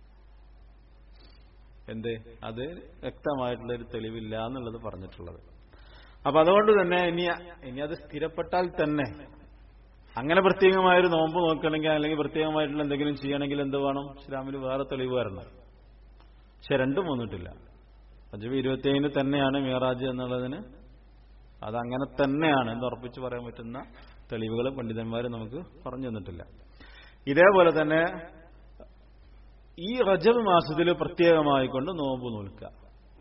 എന്ത് അത് വ്യക്തമായിട്ടുള്ള ഒരു തെളിവില്ല എന്നുള്ളത് പറഞ്ഞിട്ടുള്ളത് അപ്പൊ അതുകൊണ്ട് തന്നെ ഇനി ഇനി അത് സ്ഥിരപ്പെട്ടാൽ തന്നെ അങ്ങനെ പ്രത്യേകമായൊരു നോമ്പ് നോക്കണമെങ്കിൽ അല്ലെങ്കിൽ പ്രത്യേകമായിട്ടുള്ള എന്തെങ്കിലും ചെയ്യണമെങ്കിൽ എന്ത് വേണം ഇസ്ലാമിൽ വേറെ തെളിവ് വരണം പക്ഷെ രണ്ടും വന്നിട്ടില്ല അജബ് ഇരുപത്തിയേഴിന് തന്നെയാണ് മിയറാജ് എന്നുള്ളതിന് അതങ്ങനെ തന്നെയാണ് എന്ന് ഉറപ്പിച്ച് പറയാൻ പറ്റുന്ന തെളിവുകൾ പണ്ഡിതന്മാർ നമുക്ക് പറഞ്ഞു തന്നിട്ടില്ല ഇതേപോലെ തന്നെ ഈ റജബ് മാസത്തിൽ പ്രത്യേകമായിക്കൊണ്ട് നോമ്പ് നോൽക്കുക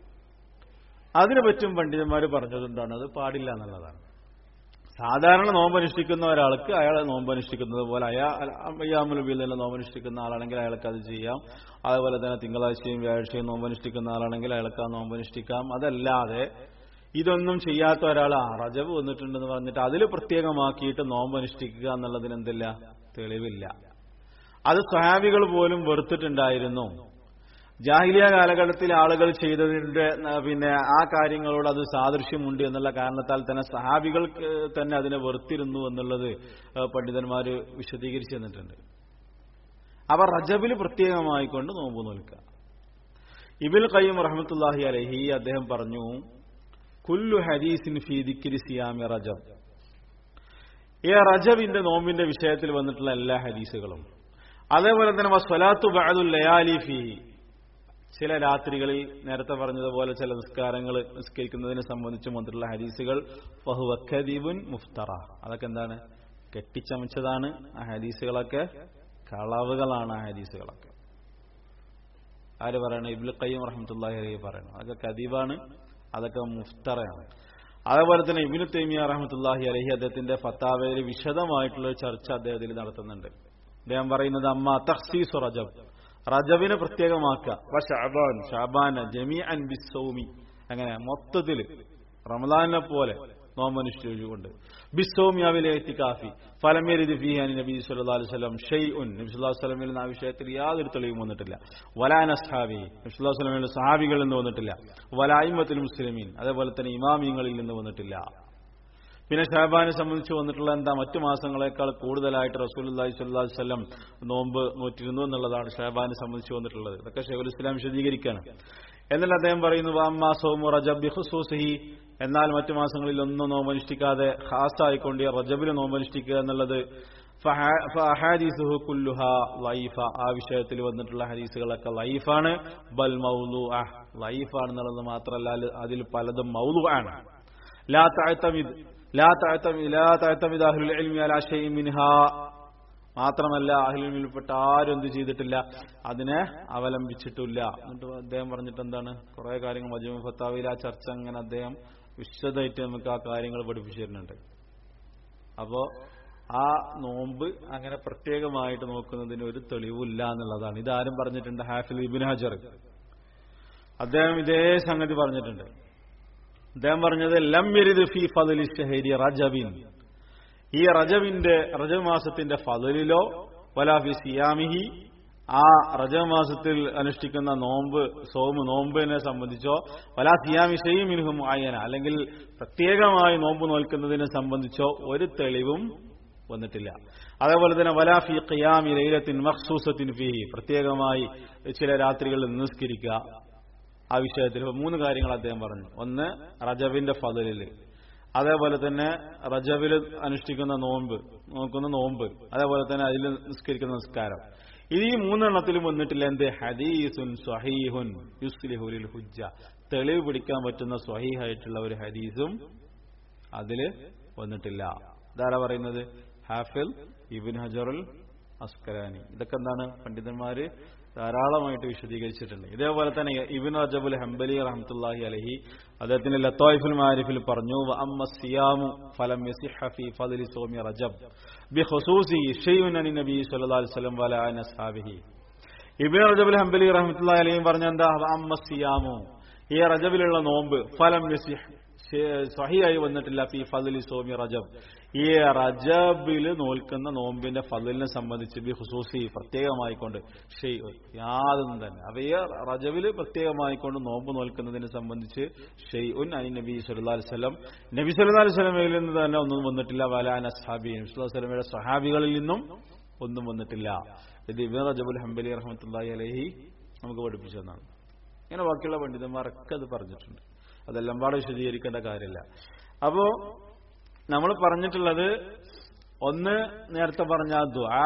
അതിനെ പറ്റും പണ്ഡിതന്മാർ പറഞ്ഞതുകൊണ്ടാണ് അത് പാടില്ല എന്നുള്ളതാണ് സാധാരണ നോമ്പ് അനുഷ്ഠിക്കുന്ന ഒരാൾക്ക് അയാളെ നോമ്പ് അനുഷ്ഠിക്കുന്നത് പോലെ അയാൾ അയ്യാമുലബിയിലെ നോമ്പ് അനുഷ്ഠിക്കുന്ന ആളാണെങ്കിൽ അയാൾക്ക് അത് ചെയ്യാം അതുപോലെ തന്നെ തിങ്കളാഴ്ചയും വ്യാഴാഴ്ചയും നോമ്പ് അനുഷ്ഠിക്കുന്ന ആളാണെങ്കിൽ അയാൾക്ക് ആ നോമ്പ് അനുഷ്ഠിക്കാം അതല്ലാതെ ഇതൊന്നും ചെയ്യാത്ത ഒരാൾ ആ റജബ് വന്നിട്ടുണ്ടെന്ന് പറഞ്ഞിട്ട് അതിൽ പ്രത്യേകമാക്കിയിട്ട് നോമ്പ് അനുഷ്ഠിക്കുക എന്നുള്ളതിന് എന്തില്ല തെളിവില്ല അത് സ്വഹാബികൾ പോലും വെറുത്തിട്ടുണ്ടായിരുന്നു ജാഹിലിയ കാലഘട്ടത്തിൽ ആളുകൾ ചെയ്തതിന്റെ പിന്നെ ആ കാര്യങ്ങളോട് അത് സാദൃശ്യമുണ്ട് എന്നുള്ള കാരണത്താൽ തന്നെ സഹാബികൾക്ക് തന്നെ അതിനെ വെറുത്തിരുന്നു എന്നുള്ളത് പണ്ഡിതന്മാർ വിശദീകരിച്ചു തന്നിട്ടുണ്ട് അവർ റജബിൽ പ്രത്യേകമായിക്കൊണ്ട് നോമ്പ് നോൽക്കുക ഇബിൽ ഖയ്യം റഹമത്തുല്ലാഹി അലഹി അദ്ദേഹം പറഞ്ഞു കുല്ലു ഹദീസിൻ ഫി ദിക്രി സിയാമി റജബ് ഈ റജബിന്റെ നോമ്പിന്റെ വിഷയത്തിൽ വന്നിട്ടുള്ള എല്ലാ ഹദീസുകളും അതേപോലെ തന്നെ സ്വലാത്തു ബഅദുൽ ലയാലി ഫി ചില രാത്രികളിൽ നേരത്തെ പറഞ്ഞതുപോലെ ചില നിസ്കാരങ്ങൾ നിസ്കരിക്കുന്നതിനെ സംബന്ധിച്ചും വന്നിട്ടുള്ള ഹദീസുകൾ ഫഹുവക്കദീബുൻ മുഫ്തറ അതൊക്കെ എന്താണ് കെട്ടിച്ചമച്ചതാണ് ആ ഹദീസുകളൊക്കെ കളവുകളാണ് ആ ഹദീസുകളൊക്കെ ആര് പറയണം ഇബ്ലു ഖയ്യം റഹ്മത്തുള്ളാഹി അലൈഹി പറയണം അതൊക്കെ കദീബാണ് അതൊക്കെ മുഫ്തറയാണ് അതേപോലെ തന്നെ ഇബിനു തൈമിയ റഹ്മത്തുള്ളാഹി അലഹി അദ്ദേഹത്തിന്റെ ഫത്താവയിൽ വിശദമായിട്ടുള്ള ഒരു ചർച്ച അദ്ദേഹത്തിൽ നടത്തുന്നുണ്ട് അദ്ദേഹം പറയുന്നത് അമ്മ തഹ്സീസ് റജബ് റജബിനെ പ്രത്യേകമാക്കുക ഷാബാൻ ഷാബാന ജമീ അൻ ബിസൗമി അങ്ങനെ മൊത്തത്തിൽ റമദാനെ പോലെ നോമ്പനുഷ്ഠിച്ചുകൊണ്ട് ബിസൗമിയാവിലെ എത്തിക്കാഫി ഫലമേരിത് ഫിഹാനി നബി സല്ലാ അലൈഹി സ്വലം ഷെയ് ഉൻ നബി സുല്ലാ സ്വലമിൽ ആ വിഷയത്തിൽ യാതൊരു തെളിവും വന്നിട്ടില്ല വലാൻ അസ്ഹാബി നബി സുല്ലാ സ്വലമിൽ സഹാബികളിൽ നിന്ന് വന്നിട്ടില്ല വലായ്മത്തിൽ മുസ്ലിമീൻ അതേപോലെ തന്നെ ഇമാമിയങ്ങളിൽ നിന്ന് വന്നിട്ടില്ല പിന്നെ ഷാബാനെ സംബന്ധിച്ച് വന്നിട്ടുള്ള എന്താ മറ്റു മാസങ്ങളെക്കാൾ കൂടുതലായിട്ട് റസൂലി സ്വല്ലാഹു വല്ലം നോമ്പ് നോറ്റിരുന്നു എന്നുള്ളതാണ് ഷാബാനെ സംബന്ധിച്ച് വന്നിട്ടുള്ളത് ഇതൊക്കെ ഷെയ്ഖുൽ ഇസ്ലാം വിശദീകരിക്കുകയാണ് എന്നിട്ട് അദ്ദേഹം പറയുന്നു വാമ്മാ സോമു റജബ് ഹുസൂസിഹി എന്നാൽ മറ്റു മാസങ്ങളിൽ ഒന്നും നോമ്പനുഷ്ഠിക്കാതെ ഖാസായിക്കൊണ്ട് റജബിന് നോമ്പനുഷ്ഠിക്കുക എന്നുള്ളത് ഫഹാദീസുഹു കുല്ലുഹ ലൈഫ ആ വിഷയത്തിൽ വന്നിട്ടുള്ള ഹദീസുകളൊക്കെ ലൈഫാണ് ബൽ മൗലു ലൈഫാണെന്നുള്ളത് മാത്രമല്ല അതിൽ പലതും മൗലു ആണ് ലാ താഴ്ത്തമിത് ലാ താഴ്ത്തമിത് ലാ താഴ്ത്തമിത് അഹ്ലുൽ ഇൽമി അലാ ഷൈഇൻ മിൻഹാ മാത്രമല്ല അഹ്ലുൽമിൽപ്പെട്ട ആരും എന്ത് ചെയ്തിട്ടില്ല അതിനെ അവലംബിച്ചിട്ടില്ല എന്നിട്ട് അദ്ദേഹം പറഞ്ഞിട്ട് എന്താണ് കുറെ കാര്യങ്ങൾ മജുമ ഫത്താവിൽ ആ ചർച്ച അങ്ങനെ അദ്ദേഹം വിശദമായിട്ട് നമുക്ക് ആ കാര്യങ്ങൾ പഠിപ്പിച്ചു തരുന്നുണ്ട് അപ്പോ ആ നോമ്പ് അങ്ങനെ പ്രത്യേകമായിട്ട് നോക്കുന്നതിന് ഒരു തെളിവില്ല എന്നുള്ളതാണ് ഇതാരും പറഞ്ഞിട്ടുണ്ട് ഹാഫിൽ ഇബിൻ ഹജർ അദ്ദേഹം ഇതേ സംഗതി പറഞ്ഞിട്ടുണ്ട് അദ്ദേഹം പറഞ്ഞത് ലം യരിദ് ഫി ഫദലി ഷഹരി റജബിൻ ഈ റജബിന്റെ റജബ് മാസത്തിന്റെ ഫദലിലോ വലാഫി സിയാമിഹി ആ റജബ് മാസത്തിൽ അനുഷ്ഠിക്കുന്ന നോമ്പ് സോമ് നോമ്പിനെ സംബന്ധിച്ചോ വലാ സിയാമി ഷെയ്മിൻഹും ആയന അല്ലെങ്കിൽ പ്രത്യേകമായി നോമ്പ് നോൽക്കുന്നതിനെ സംബന്ധിച്ചോ ഒരു തെളിവും വന്നിട്ടില്ല അതേപോലെ തന്നെ വലാഫി ഖിയാമി ലൈലത്തിൻ മഖ്സൂസത്തിൻ ഫിഹി പ്രത്യേകമായി ചില രാത്രികളിൽ നിസ്കരിക്കുക ആ വിഷയത്തിൽ മൂന്ന് കാര്യങ്ങൾ അദ്ദേഹം പറഞ്ഞു ഒന്ന് റജബിന്റെ ഫതലിൽ അതേപോലെ തന്നെ റജബിൽ അനുഷ്ഠിക്കുന്ന നോമ്പ് നോക്കുന്ന നോമ്പ് അതേപോലെ തന്നെ അതിൽ നിസ്കരിക്കുന്ന നിസ്കാരം ഇത് ഈ മൂന്നെണ്ണത്തിലും വന്നിട്ടില്ല എന്ത് ഹദീസുൻ സ്വഹീഹുൻ യുസ്ലിഹുലിൽ ഹുജ്ജ തെളിവ് പിടിക്കാൻ പറ്റുന്ന സ്വഹീഹായിട്ടുള്ള ഒരു ഹദീസും അതില് വന്നിട്ടില്ല ഇതാരാ പറയുന്നത് ഹാഫിൽ ഇബിൻ ഹജറുൽ അസ്കരാനി ഇതൊക്കെ എന്താണ് പണ്ഡിതന്മാര് ധാരാളമായിട്ട് വിശദീകരിച്ചിട്ടുണ്ട് ഇതേപോലെ തന്നെ ഇബിൻ റജബുൽ ഹംബലി റഹമത്തുല്ലാഹി അലഹി അദ്ദേഹത്തിന്റെ ലത്തോയിഫുൽ മാരിഫിൽ പറഞ്ഞു അമ്മ സിയാമു ഫലം ഫി ഫദലി സോമി റജബ് ബി ഖുസൂസി ഷെയ്യുൻ അനി നബി സല്ലല്ലാഹു അലൈഹി വസല്ലം വല അൻ അസ്ഹാബിഹി ഇബിൻ റജബുൽ ഹംബലി റഹ്മത്തുള്ള അലയും പറഞ്ഞ എന്താ അമ്മ സിയാമു ഈ റജബിലുള്ള നോമ്പ് ഫലം യസിഹ് സഹിയായി വന്നിട്ടില്ല ഫി ഫദലി സോമി റജബ് ഈ റജബില് നോൽക്കുന്ന നോമ്പിന്റെ ഫദലിനെ സംബന്ധിച്ച് ബി ഹുസൂസി പ്രത്യേകമായിക്കൊണ്ട് ഷെയ് യാതൊന്നും തന്നെ അപ്പൊ ഈ റജബില് പ്രത്യേകമായിക്കൊണ്ട് നോമ്പ് നോൽക്കുന്നതിനെ സംബന്ധിച്ച് ഷെയ് ഉൻ അനി നബി സല്ലാ അലിസ്ലം നബി സല്ലാ അലിസ്ലമയിൽ നിന്ന് തന്നെ ഒന്നും വന്നിട്ടില്ല വലാൻ അസ്ഹാബി നബി സ്വല്ലാ വസ്ലമയുടെ സഹാബികളിൽ നിന്നും ഒന്നും വന്നിട്ടില്ല ഇത് ഇബിൻ റജബുൽ ഹംബലി റഹ്മത്തുല്ലാഹി അലഹി നമുക്ക് പഠിപ്പിച്ചു തന്നാണ് ഇങ്ങനെ ബാക്കിയുള്ള പണ്ഡിതന്മാരൊക്കെ അത് പറഞ്ഞിട്ടുണ്ട് അതെല്ലാം പാടെ വിശദീകരിക്കേണ്ട കാര്യമില്ല അപ്പോ നമ്മൾ പറഞ്ഞിട്ടുള്ളത് ഒന്ന് നേരത്തെ പറഞ്ഞ ദ്വാ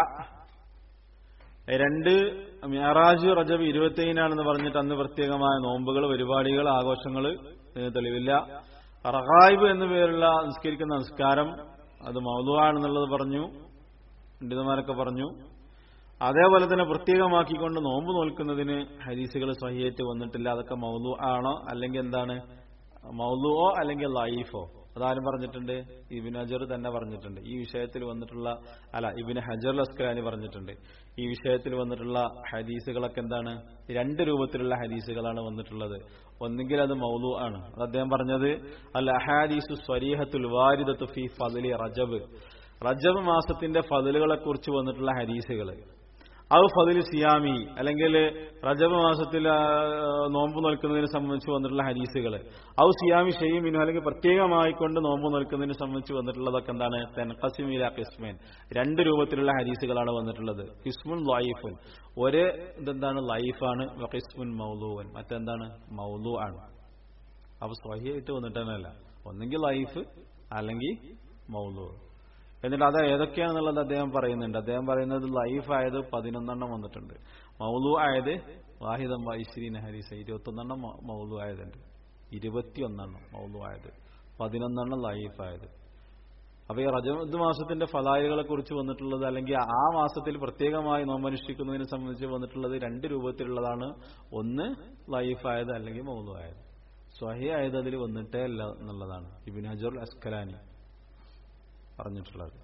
രണ്ട് മിയറാജ് റജബ് ഇരുപത്തിനാണെന്ന് പറഞ്ഞിട്ട് അന്ന് പ്രത്യേകമായ നോമ്പുകൾ പരിപാടികൾ ആഘോഷങ്ങൾ തെളിവില്ല റഹായിബ് എന്നു പേരുള്ള നിസ്കരിക്കുന്ന നിസ്കാരം അത് മൗതുവാണെന്നുള്ളത് പറഞ്ഞു പണ്ഡിതന്മാരൊക്കെ പറഞ്ഞു അതേപോലെ തന്നെ പ്രത്യേകമാക്കിക്കൊണ്ട് നോമ്പ് നോൽക്കുന്നതിന് ഹരീസുകൾ സ്വഹിയേറ്റ് വന്നിട്ടില്ല അതൊക്കെ മൗലു ആണോ അല്ലെങ്കിൽ എന്താണ് മൗലുവോ അല്ലെങ്കിൽ ലൈഫോ അതാരും പറഞ്ഞിട്ടുണ്ട് ഇബിൻ ഹജർ തന്നെ പറഞ്ഞിട്ടുണ്ട് ഈ വിഷയത്തിൽ വന്നിട്ടുള്ള അല്ല ഇബിൻ ഹജർ അസ്കലാനി പറഞ്ഞിട്ടുണ്ട് ഈ വിഷയത്തിൽ വന്നിട്ടുള്ള ഹദീസുകളൊക്കെ എന്താണ് രണ്ട് രൂപത്തിലുള്ള ഹദീസുകളാണ് വന്നിട്ടുള്ളത് ഒന്നുകിൽ അത് മൗലു ആണ് അത് അദ്ദേഹം പറഞ്ഞത് അൽ അഹാദീസു സ്വരീഹത്തുൽ വാരിദത്തു ഫി ഫദലി റജബ് റജബ് മാസത്തിന്റെ ഫതിലുകളെ കുറിച്ച് വന്നിട്ടുള്ള ഹദീസുകൾ ഔ ഫതിൽ സിയാമി അല്ലെങ്കിൽ റജബ് മാസത്തിൽ നോമ്പ് നോൽക്കുന്നതിനെ സംബന്ധിച്ച് വന്നിട്ടുള്ള ഹദീസുകൾ ഔ സിയാമി ഷെയ്മിനു അല്ലെങ്കിൽ പ്രത്യേകമായിക്കൊണ്ട് നോമ്പ് നോൽക്കുന്നതിനെ സംബന്ധിച്ച് വന്നിട്ടുള്ളതൊക്കെ എന്താണ് തെൻഖസിമില കിസ്മേൻ രണ്ട് രൂപത്തിലുള്ള ഹദീസുകളാണ് വന്നിട്ടുള്ളത് കിസ്മുൻ ലൈഫുൻ ഒരേ ഇതെന്താണ് ലൈഫാണ് കിസ്മുൻ മൗലൂവൻ മറ്റെന്താണ് മൗലു ആണ് അപ്പൊ സ്വഹിയായിട്ട് വന്നിട്ടല്ല ഒന്നെങ്കിൽ ലൈഫ് അല്ലെങ്കിൽ മൗലു എന്നിട്ട് അത് ഏതൊക്കെയാണെന്നുള്ളത് അദ്ദേഹം പറയുന്നുണ്ട് അദ്ദേഹം പറയുന്നത് ലൈഫ് ആയത് പതിനൊന്നെണ്ണം വന്നിട്ടുണ്ട് മൗലു ആയത് വാഹിദം വൈശ്രീൻ ഹരീസ ഇരുപത്തൊന്നെണ്ണം മൗലു ആയതുണ്ട് ഇരുപത്തിയൊന്നെണ്ണം മൗലു ആയത് പതിനൊന്നെണ്ണം ലൈഫ് ആയത് അപ്പൊ ഈ റജമദ് മാസത്തിന്റെ ഫലായികളെ കുറിച്ച് വന്നിട്ടുള്ളത് അല്ലെങ്കിൽ ആ മാസത്തിൽ പ്രത്യേകമായി നോമനുഷ്ഠിക്കുന്നതിനെ സംബന്ധിച്ച് വന്നിട്ടുള്ളത് രണ്ട് രൂപത്തിലുള്ളതാണ് ഒന്ന് ലൈഫ് ആയത് അല്ലെങ്കിൽ മൗലു ആയത് സ്വഹി ആയത് അതിൽ വന്നിട്ടേ അല്ല എന്നുള്ളതാണ് ഇബിൻ ഹജർ അസ്കലാനി പറഞ്ഞിട്ടുള്ളത്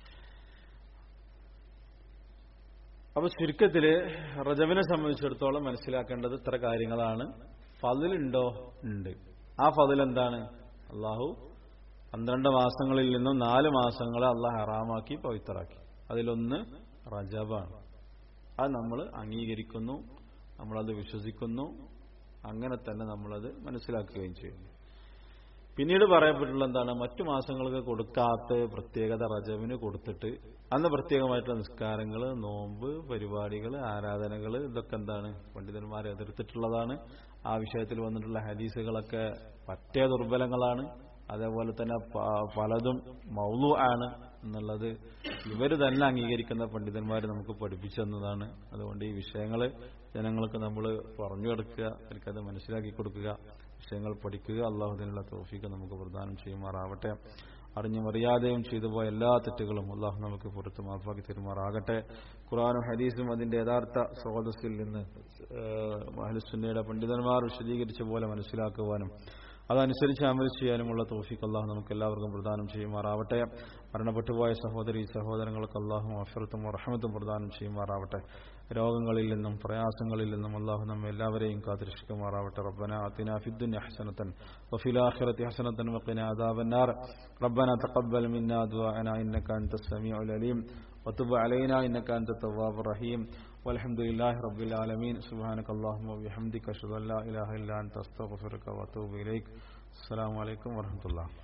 അപ്പൊ ചുരുക്കത്തില് റജബിനെ സംബന്ധിച്ചിടത്തോളം മനസ്സിലാക്കേണ്ടത് ഇത്ര കാര്യങ്ങളാണ് ഫതിലുണ്ടോ ഉണ്ട് ആ ഫതിൽ എന്താണ് അള്ളാഹു പന്ത്രണ്ട് മാസങ്ങളിൽ നിന്നും നാല് മാസങ്ങളെ അള്ളാഹ് ഹറാമാക്കി പവിത്രാക്കി അതിലൊന്ന് റജബാണ് അത് നമ്മൾ അംഗീകരിക്കുന്നു നമ്മളത് വിശ്വസിക്കുന്നു അങ്ങനെ തന്നെ നമ്മളത് മനസ്സിലാക്കുകയും ചെയ്യുന്നു പിന്നീട് പറയപ്പെട്ടുള്ള എന്താണ് മറ്റു മാസങ്ങൾക്ക് കൊടുക്കാത്ത പ്രത്യേകത റജബിന് കൊടുത്തിട്ട് അന്ന് പ്രത്യേകമായിട്ടുള്ള നിസ്കാരങ്ങൾ നോമ്പ് പരിപാടികൾ ആരാധനകൾ ഇതൊക്കെ എന്താണ് പണ്ഡിതന്മാരെ എതിർത്തിട്ടുള്ളതാണ് ആ വിഷയത്തിൽ വന്നിട്ടുള്ള ഹദീസുകളൊക്കെ പറ്റേ ദുർബലങ്ങളാണ് അതേപോലെ തന്നെ പലതും മൗലു ആണ് എന്നുള്ളത് ഇവർ തന്നെ അംഗീകരിക്കുന്ന പണ്ഡിതന്മാർ നമുക്ക് പഠിപ്പിച്ചു തന്നതാണ് അതുകൊണ്ട് ഈ വിഷയങ്ങൾ ജനങ്ങൾക്ക് നമ്മൾ പറഞ്ഞു കൊടുക്കുക അവർക്കത് മനസ്സിലാക്കി കൊടുക്കുക വിഷയങ്ങൾ പഠിക്കുക അള്ളാഹുദിനുള്ള തോഫിക്ക് നമുക്ക് പ്രദാനം ചെയ്യുമാറാവട്ടെ അറിഞ്ഞും അറിയാതെയും ചെയ്തു പോയ എല്ലാ തെറ്റുകളും അള്ളാഹു നമുക്ക് പുറത്ത് മാഫാക്കി തരുമാറാകട്ടെ ഖുറാനും ഹദീസും അതിന്റെ യഥാർത്ഥ സ്രോതസ്സിൽ നിന്ന് മഹലുസുന്നയുടെ പണ്ഡിതന്മാർ വിശദീകരിച്ച പോലെ മനസ്സിലാക്കുവാനും അതനുസരിച്ച് അമൽ ചെയ്യാനുമുള്ള തോഫിക്ക് അള്ളാഹു നമുക്ക് എല്ലാവർക്കും പ്രദാനം ചെയ്യുമാറാവട്ടെ മരണപ്പെട്ടുപോയ സഹോദരി സഹോദരങ്ങൾക്ക് അള്ളാഹു അഫറത്തും റഹമത്തും പ്രദാനം ചെയ്യുമാറാവട്ടെ രോഗങ്ങളിൽ നിന്നും പ്രയാസങ്ങളിൽ നിന്നും അള്ളാഹു നമ്മെ എല്ലാവരെയും കാത്തിരക്ഷിക്കുമാറാവട്ടെ റബ്ബന അതിന ഫിദ്ദുന്യ ഹസനത്തൻ വഫിൽ ആഖിറതി ഹസനത്തൻ വഖിന അദാബന്നാർ റബ്ബന തഖബ്ബൽ മിന്നാ ദുആന ഇന്നക അൻത സമീഉൽ അലീം وتب علينا إنك أنت التواب الرحيم والحمد لله رب العالمين سبحانك اللهم وبحمدك أشهد أن لا إله إلا أنت أستغفرك وأتوب إليك السلام عليكم ورحمة الله